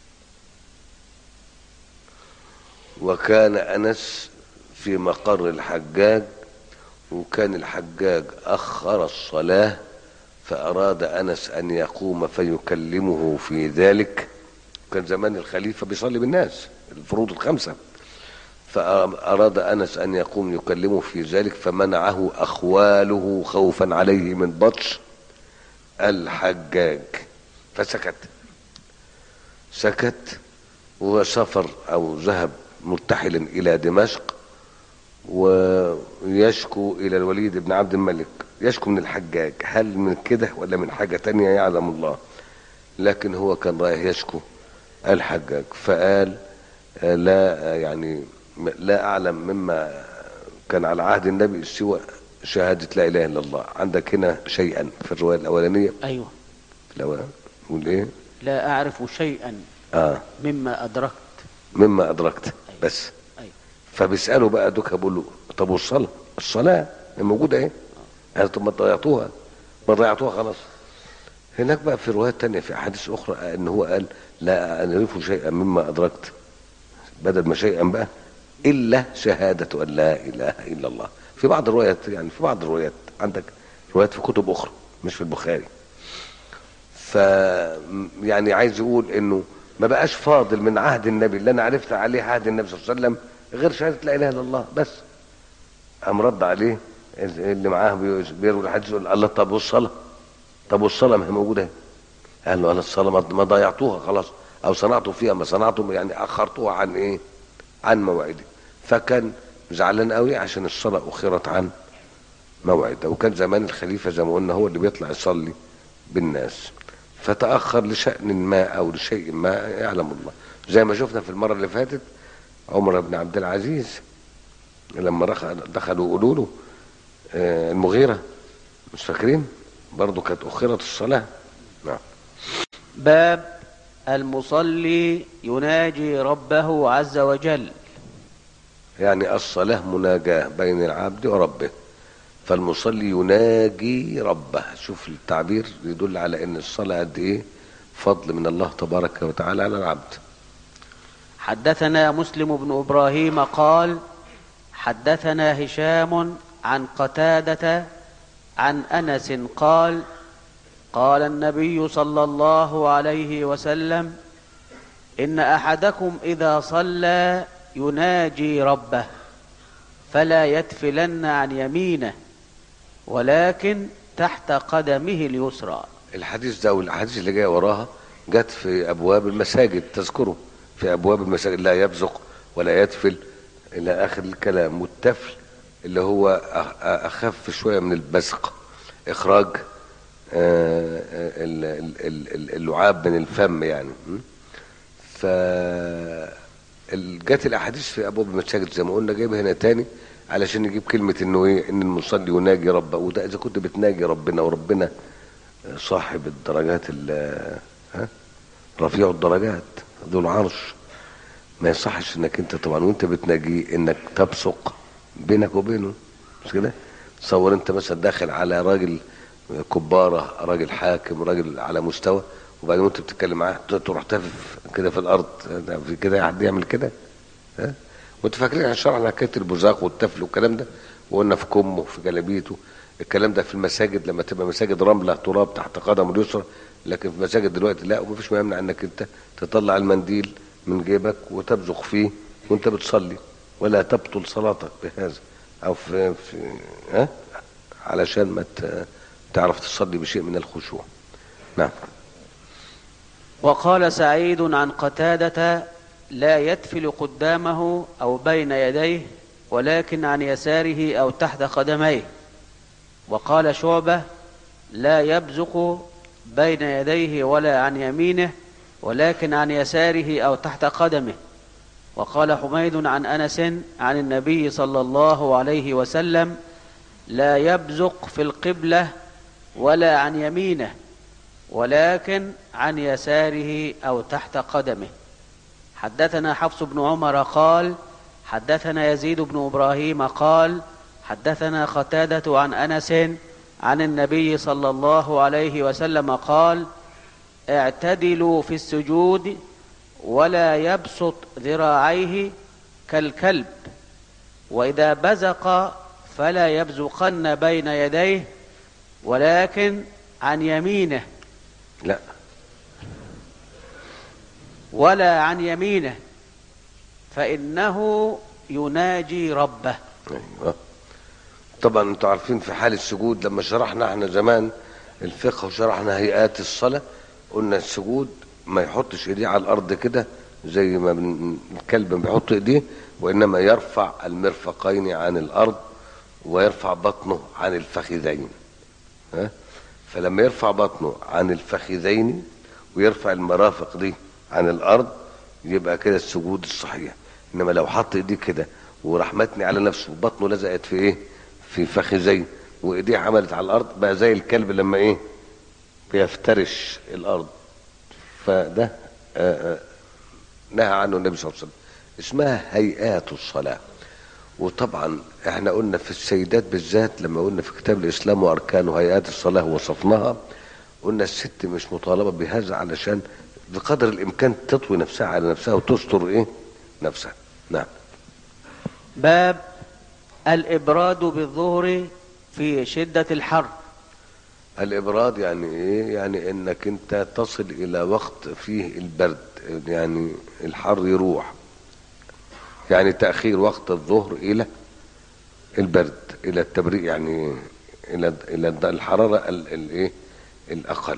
[SPEAKER 2] وكان انس في مقر الحجاج وكان الحجاج اخر الصلاه فاراد انس ان يقوم فيكلمه في ذلك كان زمان الخليفه بيصلي بالناس الفروض الخمسه فاراد انس ان يقوم يكلمه في ذلك فمنعه اخواله خوفا عليه من بطش الحجاج فسكت سكت وسافر او ذهب مرتحلا الى دمشق ويشكو الى الوليد بن عبد الملك يشكو من الحجاج هل من كده ولا من حاجة تانية يعلم الله لكن هو كان رايح يشكو الحجاج فقال آه، لا آه، يعني م- لا اعلم مما كان على عهد النبي سوى شهادة لا اله الا الله عندك هنا شيئا في الرواية الاولانية
[SPEAKER 1] أيوة
[SPEAKER 2] في الأولانية يقول ايه
[SPEAKER 1] لا أعرف شيئا
[SPEAKER 2] اه
[SPEAKER 1] مما أدركت
[SPEAKER 2] مما ادركت بس
[SPEAKER 1] أيوة
[SPEAKER 2] فبيسأله بقى دوكا بيقول له طب والصلاة الصلاة موجودة ايه قال طب ما ضيعتوها ما ضيعتوها خلاص هناك بقى في روايات تانية في أحاديث أخرى أن هو قال لا أعرف شيئا مما أدركت بدل ما شيئا بقى إلا شهادة أن لا إله إلا الله في بعض الروايات يعني في بعض الروايات عندك روايات في كتب أخرى مش في البخاري ف يعني عايز يقول انه ما بقاش فاضل من عهد النبي اللي انا عرفت عليه عهد النبي صلى الله عليه وسلم غير شهاده لا اله الا الله بس قام رد عليه اللي معاه بي- بيروي الحديث يقول الله طب والصلاه طب والصلاه ما هي موجوده اهي. قال له انا الصلاه ما- ما ضيعتوها خلاص او صنعتوا فيها ما صنعتم يعني اخرتوها عن ايه عن موعدي فكان زعلان قوي عشان الصلاه اخرت عن موعد وكان زمان الخليفه زي ما قلنا هو اللي بيطلع يصلي بالناس فتاخر لشان ما او لشيء ما يعلم الله زي ما شفنا في المره اللي فاتت عمر بن عبد العزيز لما رخ- دخلوا يقولوا له آه، المغيره مش فاكرين برضه كانت اخرت الصلاه نعم
[SPEAKER 1] باب المصلي يناجي ربه عز وجل
[SPEAKER 2] يعني الصلاة مناجاة بين العبد وربه فالمصلي يناجي ربه شوف التعبير يدل على ان الصلاة قد ايه فضل من الله تبارك وتعالى على العبد
[SPEAKER 1] حدثنا مسلم بن ابراهيم قال حدثنا هشام عن قتاده عن انس قال قال النبي صلى الله عليه وسلم ان احدكم اذا صلى يناجي ربه فلا يتفلن عن يمينه ولكن تحت قدمه اليسرى
[SPEAKER 2] الحديث ده والاحاديث اللي جايه وراها جت في ابواب المساجد تذكره في ابواب المساجد لا يبزق ولا يتفل الى اخر الكلام والتفل اللي هو أخ- اخف شويه من البزق اخراج آه، ال- ال- ال- ال- اللعاب من الفم يعني م? ف ال- جت الاحاديث في ابواب المساجد زي ما قلنا جايبها هنا تاني علشان يجيب كلمه انه ايه ان المصلي يناجي ربه وده اذا كنت بتناجي ربنا وربنا صاحب الدرجات ال- ها رفيع الدرجات ذو العرش ما يصحش انك انت طبعا وانت بتناجيه انك تبصق بينك وبينه مش كده تصور انت مثلا داخل على راجل كبارة راجل حاكم راجل على مستوى وبعدين وانت بتتكلم معاه تروح تافف كده في الارض ده في كده حد يعمل كده ها وانت فاكرين عن شرعنا حكايه البزاق والتفل والكلام ده وقلنا في كمه في جلابيته الكلام ده في المساجد لما تبقى مساجد رمله تراب تحت قدم اليسرى لكن في مساجد دلوقتي لا ومفيش ما يمنع انك انت تطلع المنديل من جيبك وتبزق فيه وانت بتصلي ولا تبطل صلاتك بهذا او في, في ها علشان ما ت- تعرف تصلي بشيء من الخشوع نعم
[SPEAKER 1] وقال سعيد عن قتادة لا يتفل قدامه أو بين يديه ولكن عن يساره أو تحت قدميه وقال شعبة لا يبزق بين يديه ولا عن يمينه ولكن عن يساره أو تحت قدمه وقال حميد عن أنس عن النبي صلى الله عليه وسلم لا يبزق في القبلة ولا عن يمينه ولكن عن يساره أو تحت قدمه حدثنا حفص بن عمر قال حدثنا يزيد بن إبراهيم قال حدثنا قتادة عن أنس عن النبي صلى الله عليه وسلم قال اعتدلوا في السجود ولا يبسط ذراعيه كالكلب وإذا بزق فلا يبزقن بين يديه ولكن عن يمينه
[SPEAKER 2] لا
[SPEAKER 1] ولا عن يمينه فإنه يناجي ربه
[SPEAKER 2] ايوه طبعا انتوا عارفين في حال السجود لما شرحنا احنا زمان الفقه وشرحنا هيئات الصلاه قلنا السجود ما يحطش ايديه على الارض كده زي ما بن- الكلب ما بيحط ايديه وانما يرفع المرفقين عن الارض ويرفع بطنه عن الفخذين ها فلما يرفع بطنه عن الفخذين ويرفع المرافق دي عن الارض يبقى كده السجود الصحيح انما لو حط ايديه كده وراح متني على نفسه وبطنه لزقت في ايه في فخذين وايديه عملت على الارض بقى زي الكلب لما ايه بيفترش الارض فده آه، آه، نهى عنه النبي صلى الله عليه وسلم اسمها هيئات الصلاه وطبعا احنا قلنا في السيدات بالذات لما قلنا في كتاب الاسلام واركانه هيئات الصلاه وصفناها قلنا الست مش مطالبه بهذا علشان بقدر الامكان تطوي نفسها على نفسها وتستر ايه نفسها نعم
[SPEAKER 1] باب الإبراد بالظهر في شدة الحر
[SPEAKER 2] الابراد يعني ايه يعني انك انت تصل الى وقت فيه البرد يعني الحر يروح يعني تاخير وقت الظهر الى البرد الى التبريد يعني الى الى الحراره ال- الايه الاقل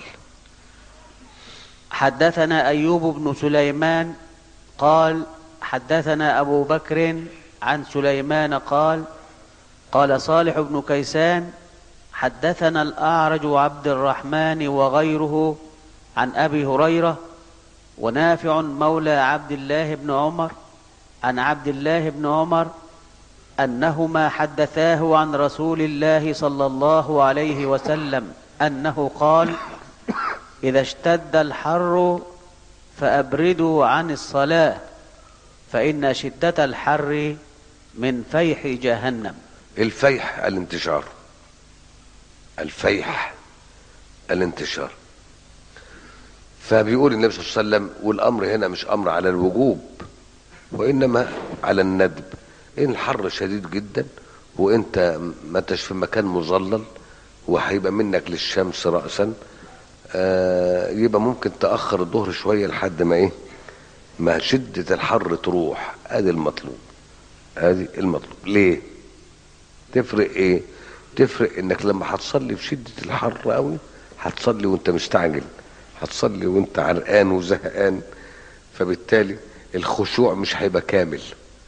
[SPEAKER 1] حدثنا أيوب بن سليمان قال حدثنا أبو بكر عن سليمان قال قال صالح بن كيسان حدثنا الأعرج عبد الرحمن وغيره عن أبي هريرة ونافع مولى عبد الله بن عمر عن عبد الله بن عمر أنهما حدثاه عن رسول الله صلى الله عليه وسلم أنه قال إذا اشتد الحر فأبردوا عن الصلاة فإن شدة الحر من فيح جهنم
[SPEAKER 2] الفيح الانتشار الفيح الانتشار فبيقول النبي صلى الله عليه وسلم والامر هنا مش امر على الوجوب وانما على الندب ان الحر شديد جدا وانت ما انتش في مكان مظلل وهيبقى منك للشمس راسا آه يبقى ممكن تاخر الظهر شويه لحد ما ايه ما شده الحر تروح ادي المطلوب ادي المطلوب ليه تفرق ايه تفرق انك لما هتصلي في شده الحر قوي هتصلي وانت مستعجل هتصلي وانت عرقان وزهقان فبالتالي الخشوع مش هيبقى كامل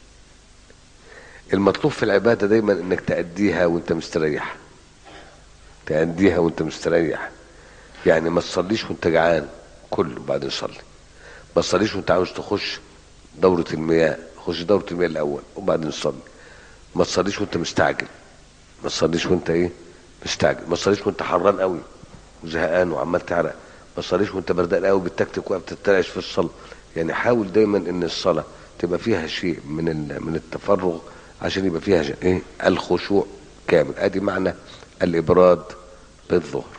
[SPEAKER 2] المطلوب في العباده دايما انك تأديها وانت مستريح تأديها وانت مستريح يعني ما تصليش وانت جعان كله بعدين صلي ما تصليش وانت عاوز تخش دورة المياه خش دورة المياه الأول وبعدين صلي ما تصليش وانت مستعجل ما تصليش وانت ايه مستعجل ما تصليش وانت حران قوي وزهقان وعمال تعرق ما تصليش وانت بردان قوي بتكتك وبتترعش في الصلاه يعني حاول دايما ان الصلاه تبقى فيها شيء من ال- من التفرغ عشان يبقى فيها ش- ايه الخشوع كامل ادي معنى الابراد بالظهر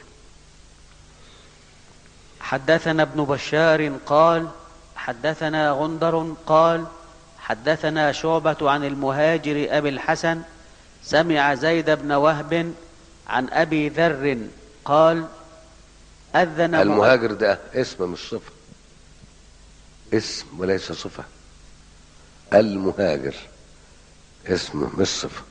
[SPEAKER 1] حدثنا ابن بشار قال حدثنا غندر قال حدثنا شعبة عن المهاجر أبي الحسن سمع زيد بن وهب عن أبي ذر قال أذن مؤذن-
[SPEAKER 2] المهاجر ده اسم مش صفه اسم وليس صفه المهاجر اسم مش صفه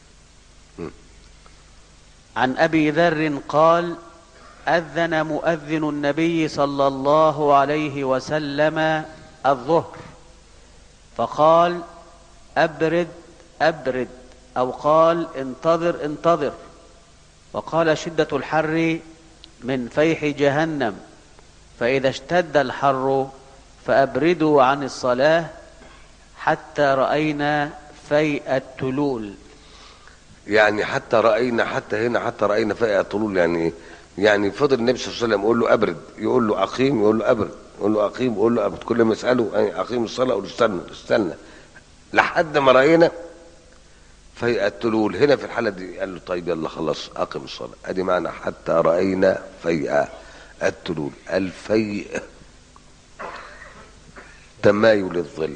[SPEAKER 1] عن أبي ذر قال أذن مؤذن النبي صلى الله عليه وسلم الظهر فقال أبرد أبرد أو قال انتظر انتظر وقال شدة الحر من فيح جهنم فإذا اشتد الحر فأبردوا عن الصلاة حتى رأينا فيء التلول
[SPEAKER 2] يعني حتى راينا حتى هنا حتى راينا فئه طلول يعني ايه؟ يعني فضل النبي صلى الله عليه وسلم يقول له ابرد يقول له اقيم يقول له ابرد يقول له اقيم يقول له ابرد كل ما يساله أي اقيم الصلاه يقول له استنى استنى لحد ما راينا فيئة التلول هنا في الحاله دي قال له طيب يلا خلاص اقم الصلاه ادي معنى حتى راينا فيئة التلول الفيء تمايل الظل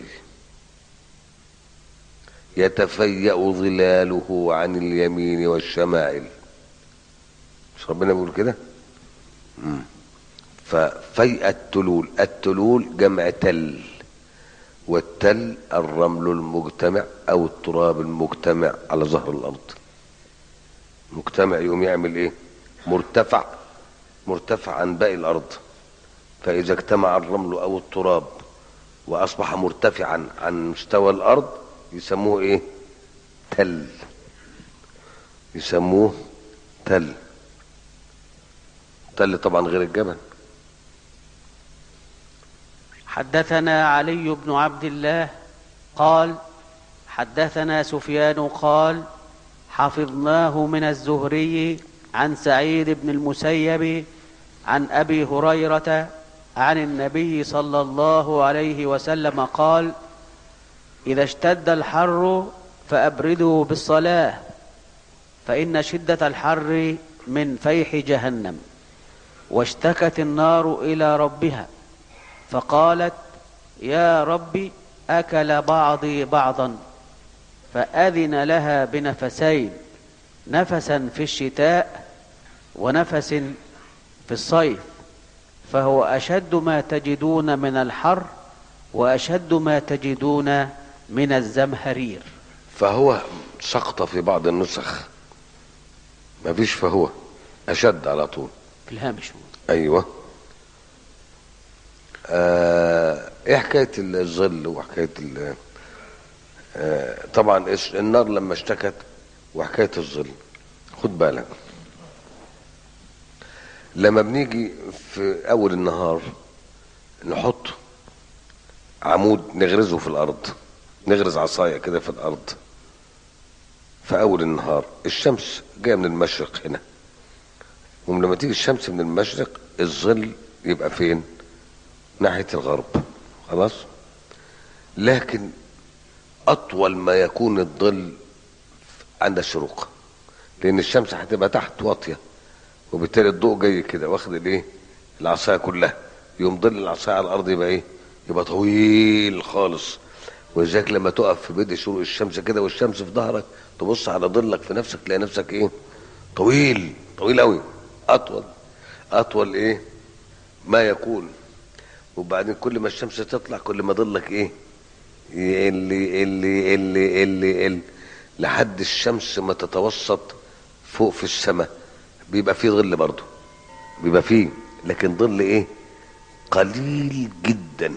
[SPEAKER 2] يتفيأ ظلاله عن اليمين والشمائل مش ربنا بيقول كده مم. ففيء التلول التلول جمع تل والتل الرمل المجتمع او التراب المجتمع على ظهر الارض مجتمع يوم يعمل ايه مرتفع مرتفع عن باقي الارض فاذا اجتمع الرمل او التراب واصبح مرتفعا عن مستوى الارض يسموه ايه تل يسموه تل تل طبعا غير الجبل
[SPEAKER 1] حدثنا علي بن عبد الله قال حدثنا سفيان قال حفظناه من الزهري عن سعيد بن المسيب عن ابي هريره عن النبي صلى الله عليه وسلم قال اذا اشتد الحر فابردوا بالصلاه فان شده الحر من فيح جهنم واشتكت النار الى ربها فقالت يا رب اكل بعضي بعضا فاذن لها بنفسين نفسا في الشتاء ونفس في الصيف فهو اشد ما تجدون من الحر واشد ما تجدون من الزمهرير
[SPEAKER 2] فهو سقط في بعض النسخ ما فيش فهو اشد على طول
[SPEAKER 1] في الهامش
[SPEAKER 2] ايوه آه ايه حكايه الظل وحكايه ال آه طبعا إيش- النار لما اشتكت وحكايه الظل خد بالك لما بنيجي في اول النهار نحط عمود نغرزه في الارض نغرز عصايه كده في الارض في اول النهار الشمس جايه من المشرق هنا ولما تيجي الشمس من المشرق الظل يبقى فين ناحيه الغرب خلاص لكن اطول ما يكون الظل عند الشروق لان الشمس هتبقى تحت واطيه وبالتالي الضوء جاي كده واخد الايه العصايه كلها يوم ظل العصايه على الارض يبقى ايه يبقى طويل خالص ولذلك لما تقف في بدء شروق الشمس كده والشمس في ظهرك تبص على ظلك في نفسك تلاقي نفسك ايه طويل طويل قوي اطول اطول ايه ما يكون وبعدين كل ما الشمس تطلع كل ما ظلك ايه يقل يقل يقل يقل يقل لحد الشمس ما تتوسط فوق في السماء بيبقى فيه ظل برضه بيبقى فيه لكن ظل ايه قليل جدا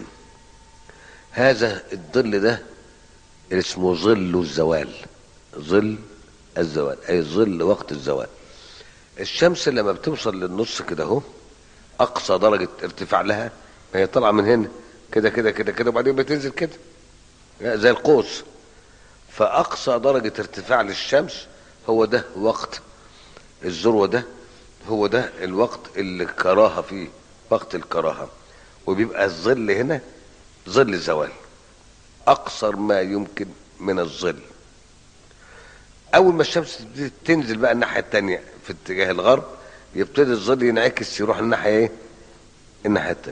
[SPEAKER 2] هذا الظل ده اسمه ظل الزوال ظل الزوال اي ظل وقت الزوال الشمس لما بتوصل للنص كده اهو اقصى درجه ارتفاع لها ما هي طالعه من هنا كده كده كده كده وبعدين بتنزل كده زي القوس فاقصى درجه ارتفاع للشمس هو ده وقت الذروه ده هو ده الوقت اللي الكراهه فيه وقت الكراهه وبيبقى الظل هنا ظل الزوال اقصر ما يمكن من الظل اول ما الشمس تبتدي تنزل بقى الناحيه التانية في اتجاه الغرب يبتدي الظل ينعكس يروح الناحيه ايه الناحيه التانية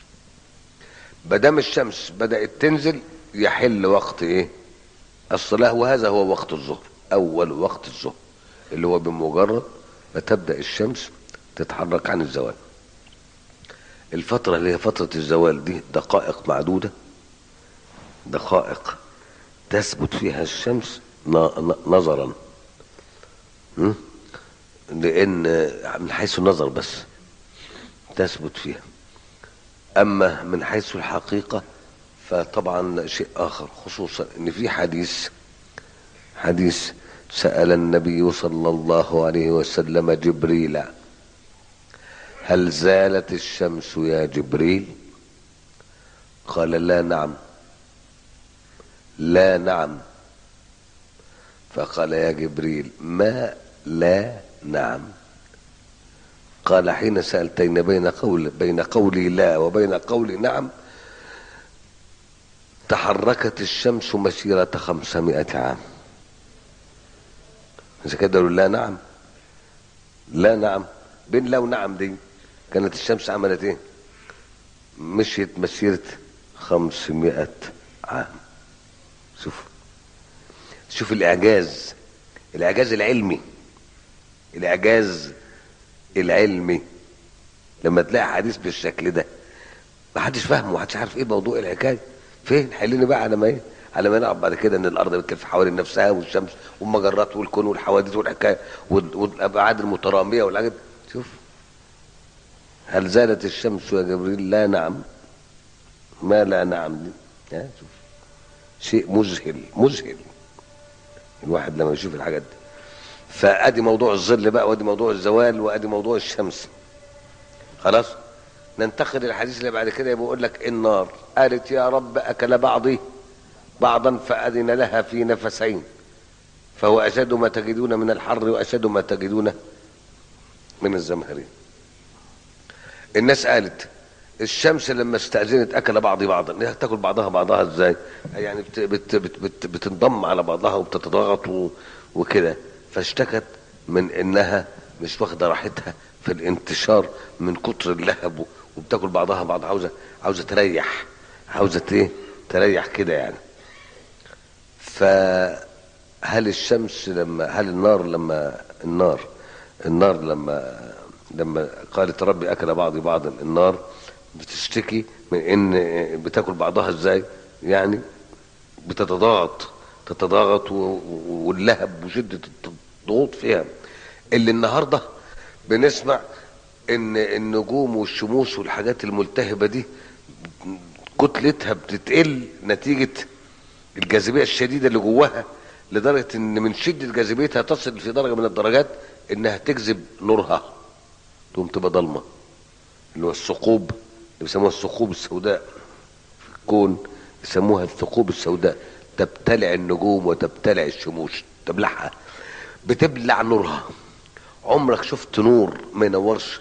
[SPEAKER 2] بدام الشمس بدات تنزل يحل وقت ايه الصلاه وهذا هو وقت الظهر اول وقت الظهر اللي هو بمجرد ما تبدا الشمس تتحرك عن الزوال الفتره اللي هي فتره الزوال دي دقائق معدوده دقائق تثبت فيها الشمس ن- ن- نظرا م? لان من حيث النظر بس تثبت فيها اما من حيث الحقيقه فطبعا شيء اخر خصوصا ان في حديث حديث سأل النبي صلى الله عليه وسلم جبريل هل زالت الشمس يا جبريل قال لا نعم لا نعم فقال يا جبريل ما لا نعم قال حين سألتين بين قول بين قولي لا وبين قولي نعم تحركت الشمس مسيرة خمسمائة عام إذا كده قالوا لا نعم لا نعم بين لا ونعم دي كانت الشمس عملت ايه مشيت مسيرة خمسمائة عام شوف شوف الإعجاز الإعجاز العلمي الإعجاز العلمي لما تلاقي حديث بالشكل ده ما حدش فاهمه ما حدش عارف ايه موضوع الحكايه فين حلني بقى على ما ايه على ما نعرف بعد كده ان الارض بتلف حوالين نفسها والشمس والمجرات والكون والحوادث والحكايه وال- والابعاد المتراميه والحاجات شوف هل زالت الشمس يا جبريل لا نعم ما لا نعم دي ها شوف شيء مذهل مذهل الواحد لما يشوف الحاجات دي فادي موضوع الظل بقى وادي موضوع الزوال وادي موضوع الشمس خلاص ننتقل للحديث اللي بعد كده بيقول لك النار قالت يا رب اكل بعضي بعضا فاذن لها في نفسين فهو اشد ما تجدون من الحر واشد ما تجدون من الزمهرير الناس قالت الشمس لما استأذنت أكل بعض بعضا هي تاكل بعضها بعضها ازاي يعني بت بت بت بت بتنضم على بعضها وبتتضاغط و- وكده فاشتكت من انها مش واخده راحتها في الانتشار من كتر اللهب و- وبتاكل بعضها بعض عاوزه عاوزه تريح عاوزه ايه تريح كده يعني فهل الشمس لما هل النار لما النار النار لما لما قالت ربي اكل بعضي بعضا النار بتشتكي من ان بتاكل بعضها ازاي يعني بتتضاغط تتضاغط و- و- واللهب وشده الضغوط فيها اللي النهارده بنسمع ان النجوم والشموس والحاجات الملتهبه دي كتلتها بتتقل نتيجه الجاذبيه الشديده اللي جواها لدرجه ان من شده جاذبيتها تصل في درجه من الدرجات انها تجذب نورها تقوم تبقى ضلمه اللي هو الثقوب اللي بيسموها الثقوب السوداء في الكون يسموها الثقوب السوداء تبتلع النجوم وتبتلع الشموس تبلعها بتبلع نورها عمرك شفت نور ما ينورش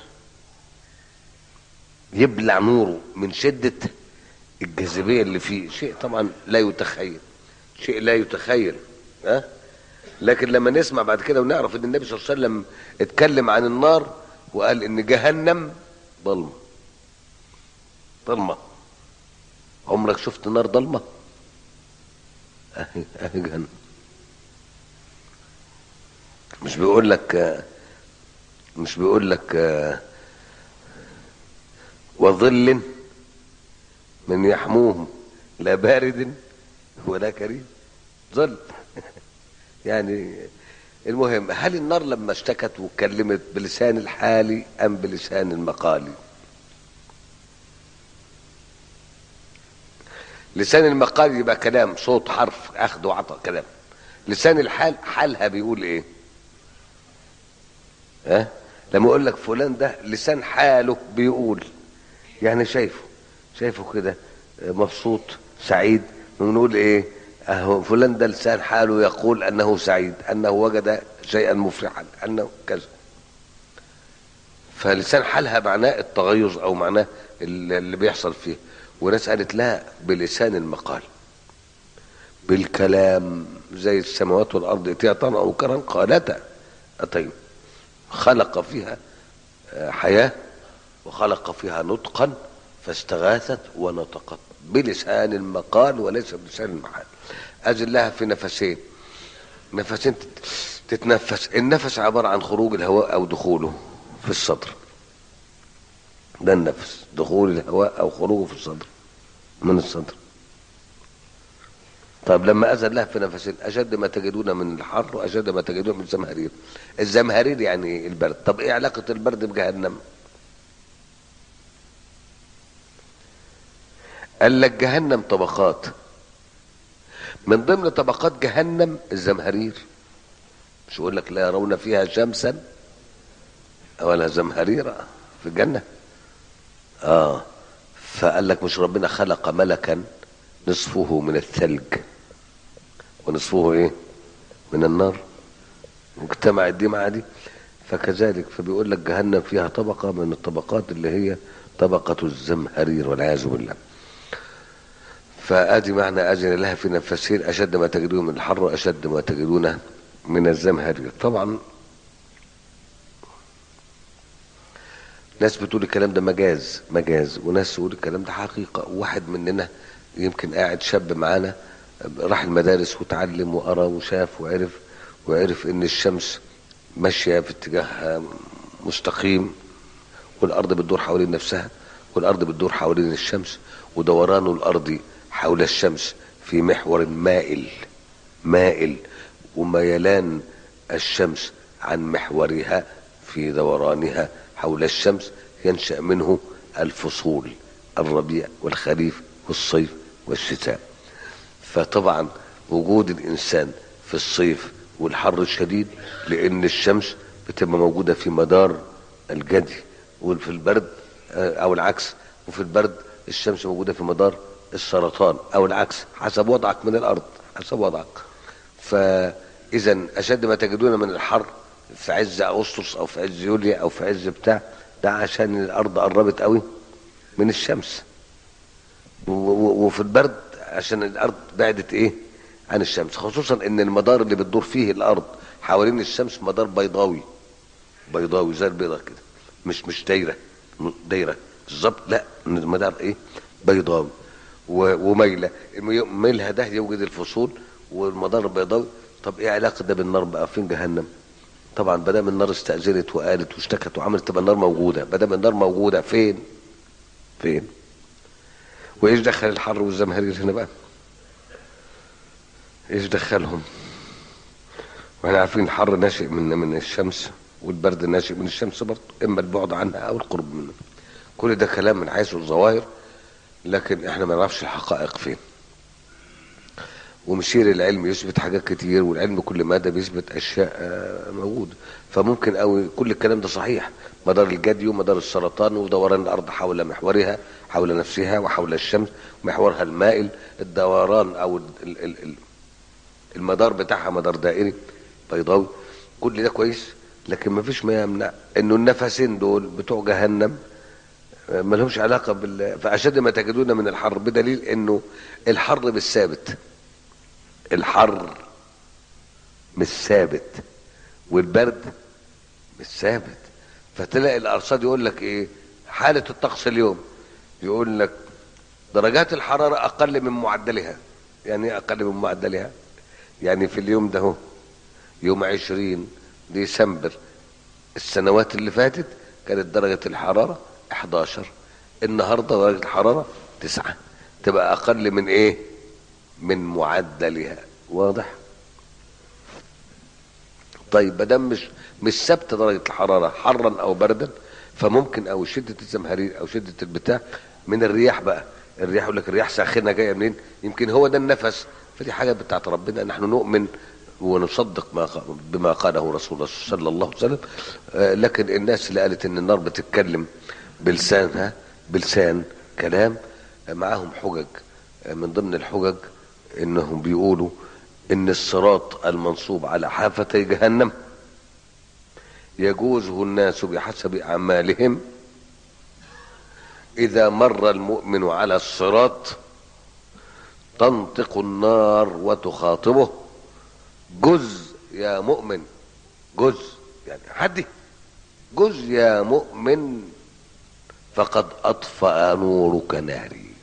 [SPEAKER 2] يبلع نوره من شدة الجاذبية اللي فيه شيء طبعا لا يتخيل شيء لا يتخيل ها لكن لما نسمع بعد كده ونعرف ان النبي صلى الله عليه وسلم اتكلم عن النار وقال ان جهنم ضلمه ضلمه عمرك شفت نار ضلمه اهي اهي جهنم مش بيقول لك مش بيقول لك وظل من يحموهم لا بارد ولا كريم ظل يعني المهم هل النار لما اشتكت واتكلمت بلسان الحالي ام بلسان المقالي لسان المقال يبقى كلام صوت حرف اخذ وعطاء كلام لسان الحال حالها بيقول ايه ها أه؟ لما يقول لك فلان ده لسان حاله بيقول يعني شايفه شايفه كده مبسوط سعيد ونقول ايه أهو فلان ده لسان حاله يقول انه سعيد انه وجد شيئا مفرحا انه كذا فلسان حالها معناه التغيظ او معناه اللي بيحصل فيه وناس قالت لا بلسان المقال بالكلام زي السماوات والارض اتيا طمعا او كرها قالتا اتينا خلق فيها حياه وخلق فيها نطقا فاستغاثت ونطقت بلسان المقال وليس بلسان المحال أزل لها في نفسين نفسين تتنفس النفس عبارة عن خروج الهواء أو دخوله في الصدر ده النفس دخول الهواء أو خروجه في الصدر من الصدر طب لما أزل لها في نفسين أشد ما تجدون من الحر وأشد ما تجدون من الزمهرير الزمهرير يعني البرد طب إيه علاقة البرد بجهنم قال لك جهنم طبقات من ضمن طبقات جهنم الزمهرير مش يقول لك لا يرون فيها شمسا ولا زمهريرا في الجنة اه فقال لك مش ربنا خلق ملكا نصفه من الثلج ونصفه ايه من النار واجتمعت دي مع دي فكذلك فبيقول لك جهنم فيها طبقة من الطبقات اللي هي طبقة الزمهرير والعياذ بالله فادي معنى اجل لها في نفسين اشد ما تجدون من الحر واشد ما تجدون من الزمهرير طبعا ناس بتقول الكلام ده مجاز مجاز وناس تقول الكلام ده حقيقة واحد مننا يمكن قاعد شاب معانا راح المدارس وتعلم وقرا وشاف وعرف وعرف ان الشمس ماشية في اتجاه مستقيم والارض بتدور حوالين نفسها والارض بتدور حوالين الشمس ودوران الارض حول الشمس في محور مائل مائل وميلان الشمس عن محورها في دورانها حول الشمس ينشأ منه الفصول الربيع والخريف والصيف والشتاء فطبعا وجود الإنسان في الصيف والحر الشديد لأن الشمس بتبقى موجودة في مدار الجدي وفي البرد أو العكس وفي البرد الشمس موجودة في مدار السرطان أو العكس حسب وضعك من الأرض حسب وضعك فإذا أشد ما تجدون من الحر في عز اغسطس او في عز يوليو او في عز بتاع ده عشان الارض قربت قوي من الشمس وفي البرد عشان الارض بعدت ايه عن الشمس خصوصا ان المدار اللي بتدور فيه الارض حوالين الشمس مدار بيضاوي بيضاوي زي البيضه كده مش مش دايره دايره بالظبط لا المدار ايه بيضاوي وميله ميلها ده يوجد الفصول والمدار البيضاوي طب ايه علاقه ده بالنار بقى فين جهنم طبعا ما دام النار استأذنت وقالت واشتكت وعملت تبقى النار موجودة ما دام النار موجودة فين؟ فين؟ وايش دخل الحر والزمهرير هنا بقى؟ ايش دخلهم؟ واحنا عارفين الحر ناشئ من من الشمس والبرد ناشئ من الشمس برضه اما البعد عنها او القرب منها. كل ده كلام من حيث الظواهر لكن احنا ما نعرفش الحقائق فين. ومشير العلم يثبت حاجات كتير والعلم كل مادة بيثبت أشياء موجودة فممكن أو كل الكلام ده صحيح مدار الجدي ومدار السرطان ودوران الأرض حول محورها حول نفسها وحول الشمس محورها المائل الدوران أو المدار بتاعها مدار دائري بيضاوي كل ده كويس لكن ما فيش ما يمنع انه النفسين دول بتوع جهنم ما لهمش علاقة بال فأشد ما تجدون من الحر بدليل انه الحر بالثابت الحر مش ثابت والبرد مش ثابت فتلاقي الارصاد يقول لك ايه حالة الطقس اليوم يقول لك درجات الحرارة اقل من معدلها يعني ايه اقل من معدلها يعني في اليوم ده هو يوم عشرين ديسمبر السنوات اللي فاتت كانت درجة الحرارة 11 النهاردة درجة الحرارة 9 تبقى اقل من ايه من معدلها واضح طيب ما دام مش مش ثابته درجه الحراره حرا او بردا فممكن او شده الزمهرير او شده البتاع من الرياح بقى الرياح يقول لك الرياح ساخنه جايه منين يمكن هو ده النفس فدي حاجه بتاعت ربنا نحن نؤمن ونصدق ما بما قاله رسول الله صلى الله عليه وسلم لكن الناس اللي قالت ان النار بتتكلم بلسانها بلسان كلام معاهم حجج من ضمن الحجج انهم بيقولوا ان الصراط المنصوب على حافتي جهنم يجوزه الناس بحسب اعمالهم اذا مر المؤمن على الصراط تنطق النار وتخاطبه جز يا مؤمن جز يعني حدي جز يا مؤمن فقد اطفأ نورك ناري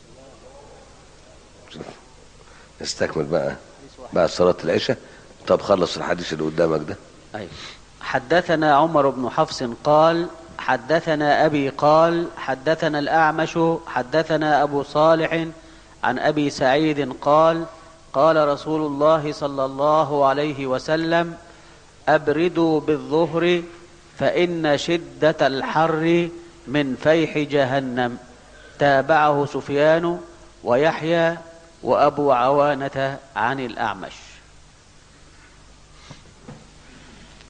[SPEAKER 2] نستكمل بقى بعد صلاة العشاء طب خلص الحديث اللي قدامك ده
[SPEAKER 1] أيوة. حدثنا عمر بن حفص قال حدثنا أبي قال حدثنا الأعمش حدثنا أبو صالح عن أبي سعيد قال قال رسول الله صلى الله عليه وسلم أبردوا بالظهر فإن شدة الحر من فيح جهنم تابعه سفيان ويحيى وأبو عوانة عن الأعمش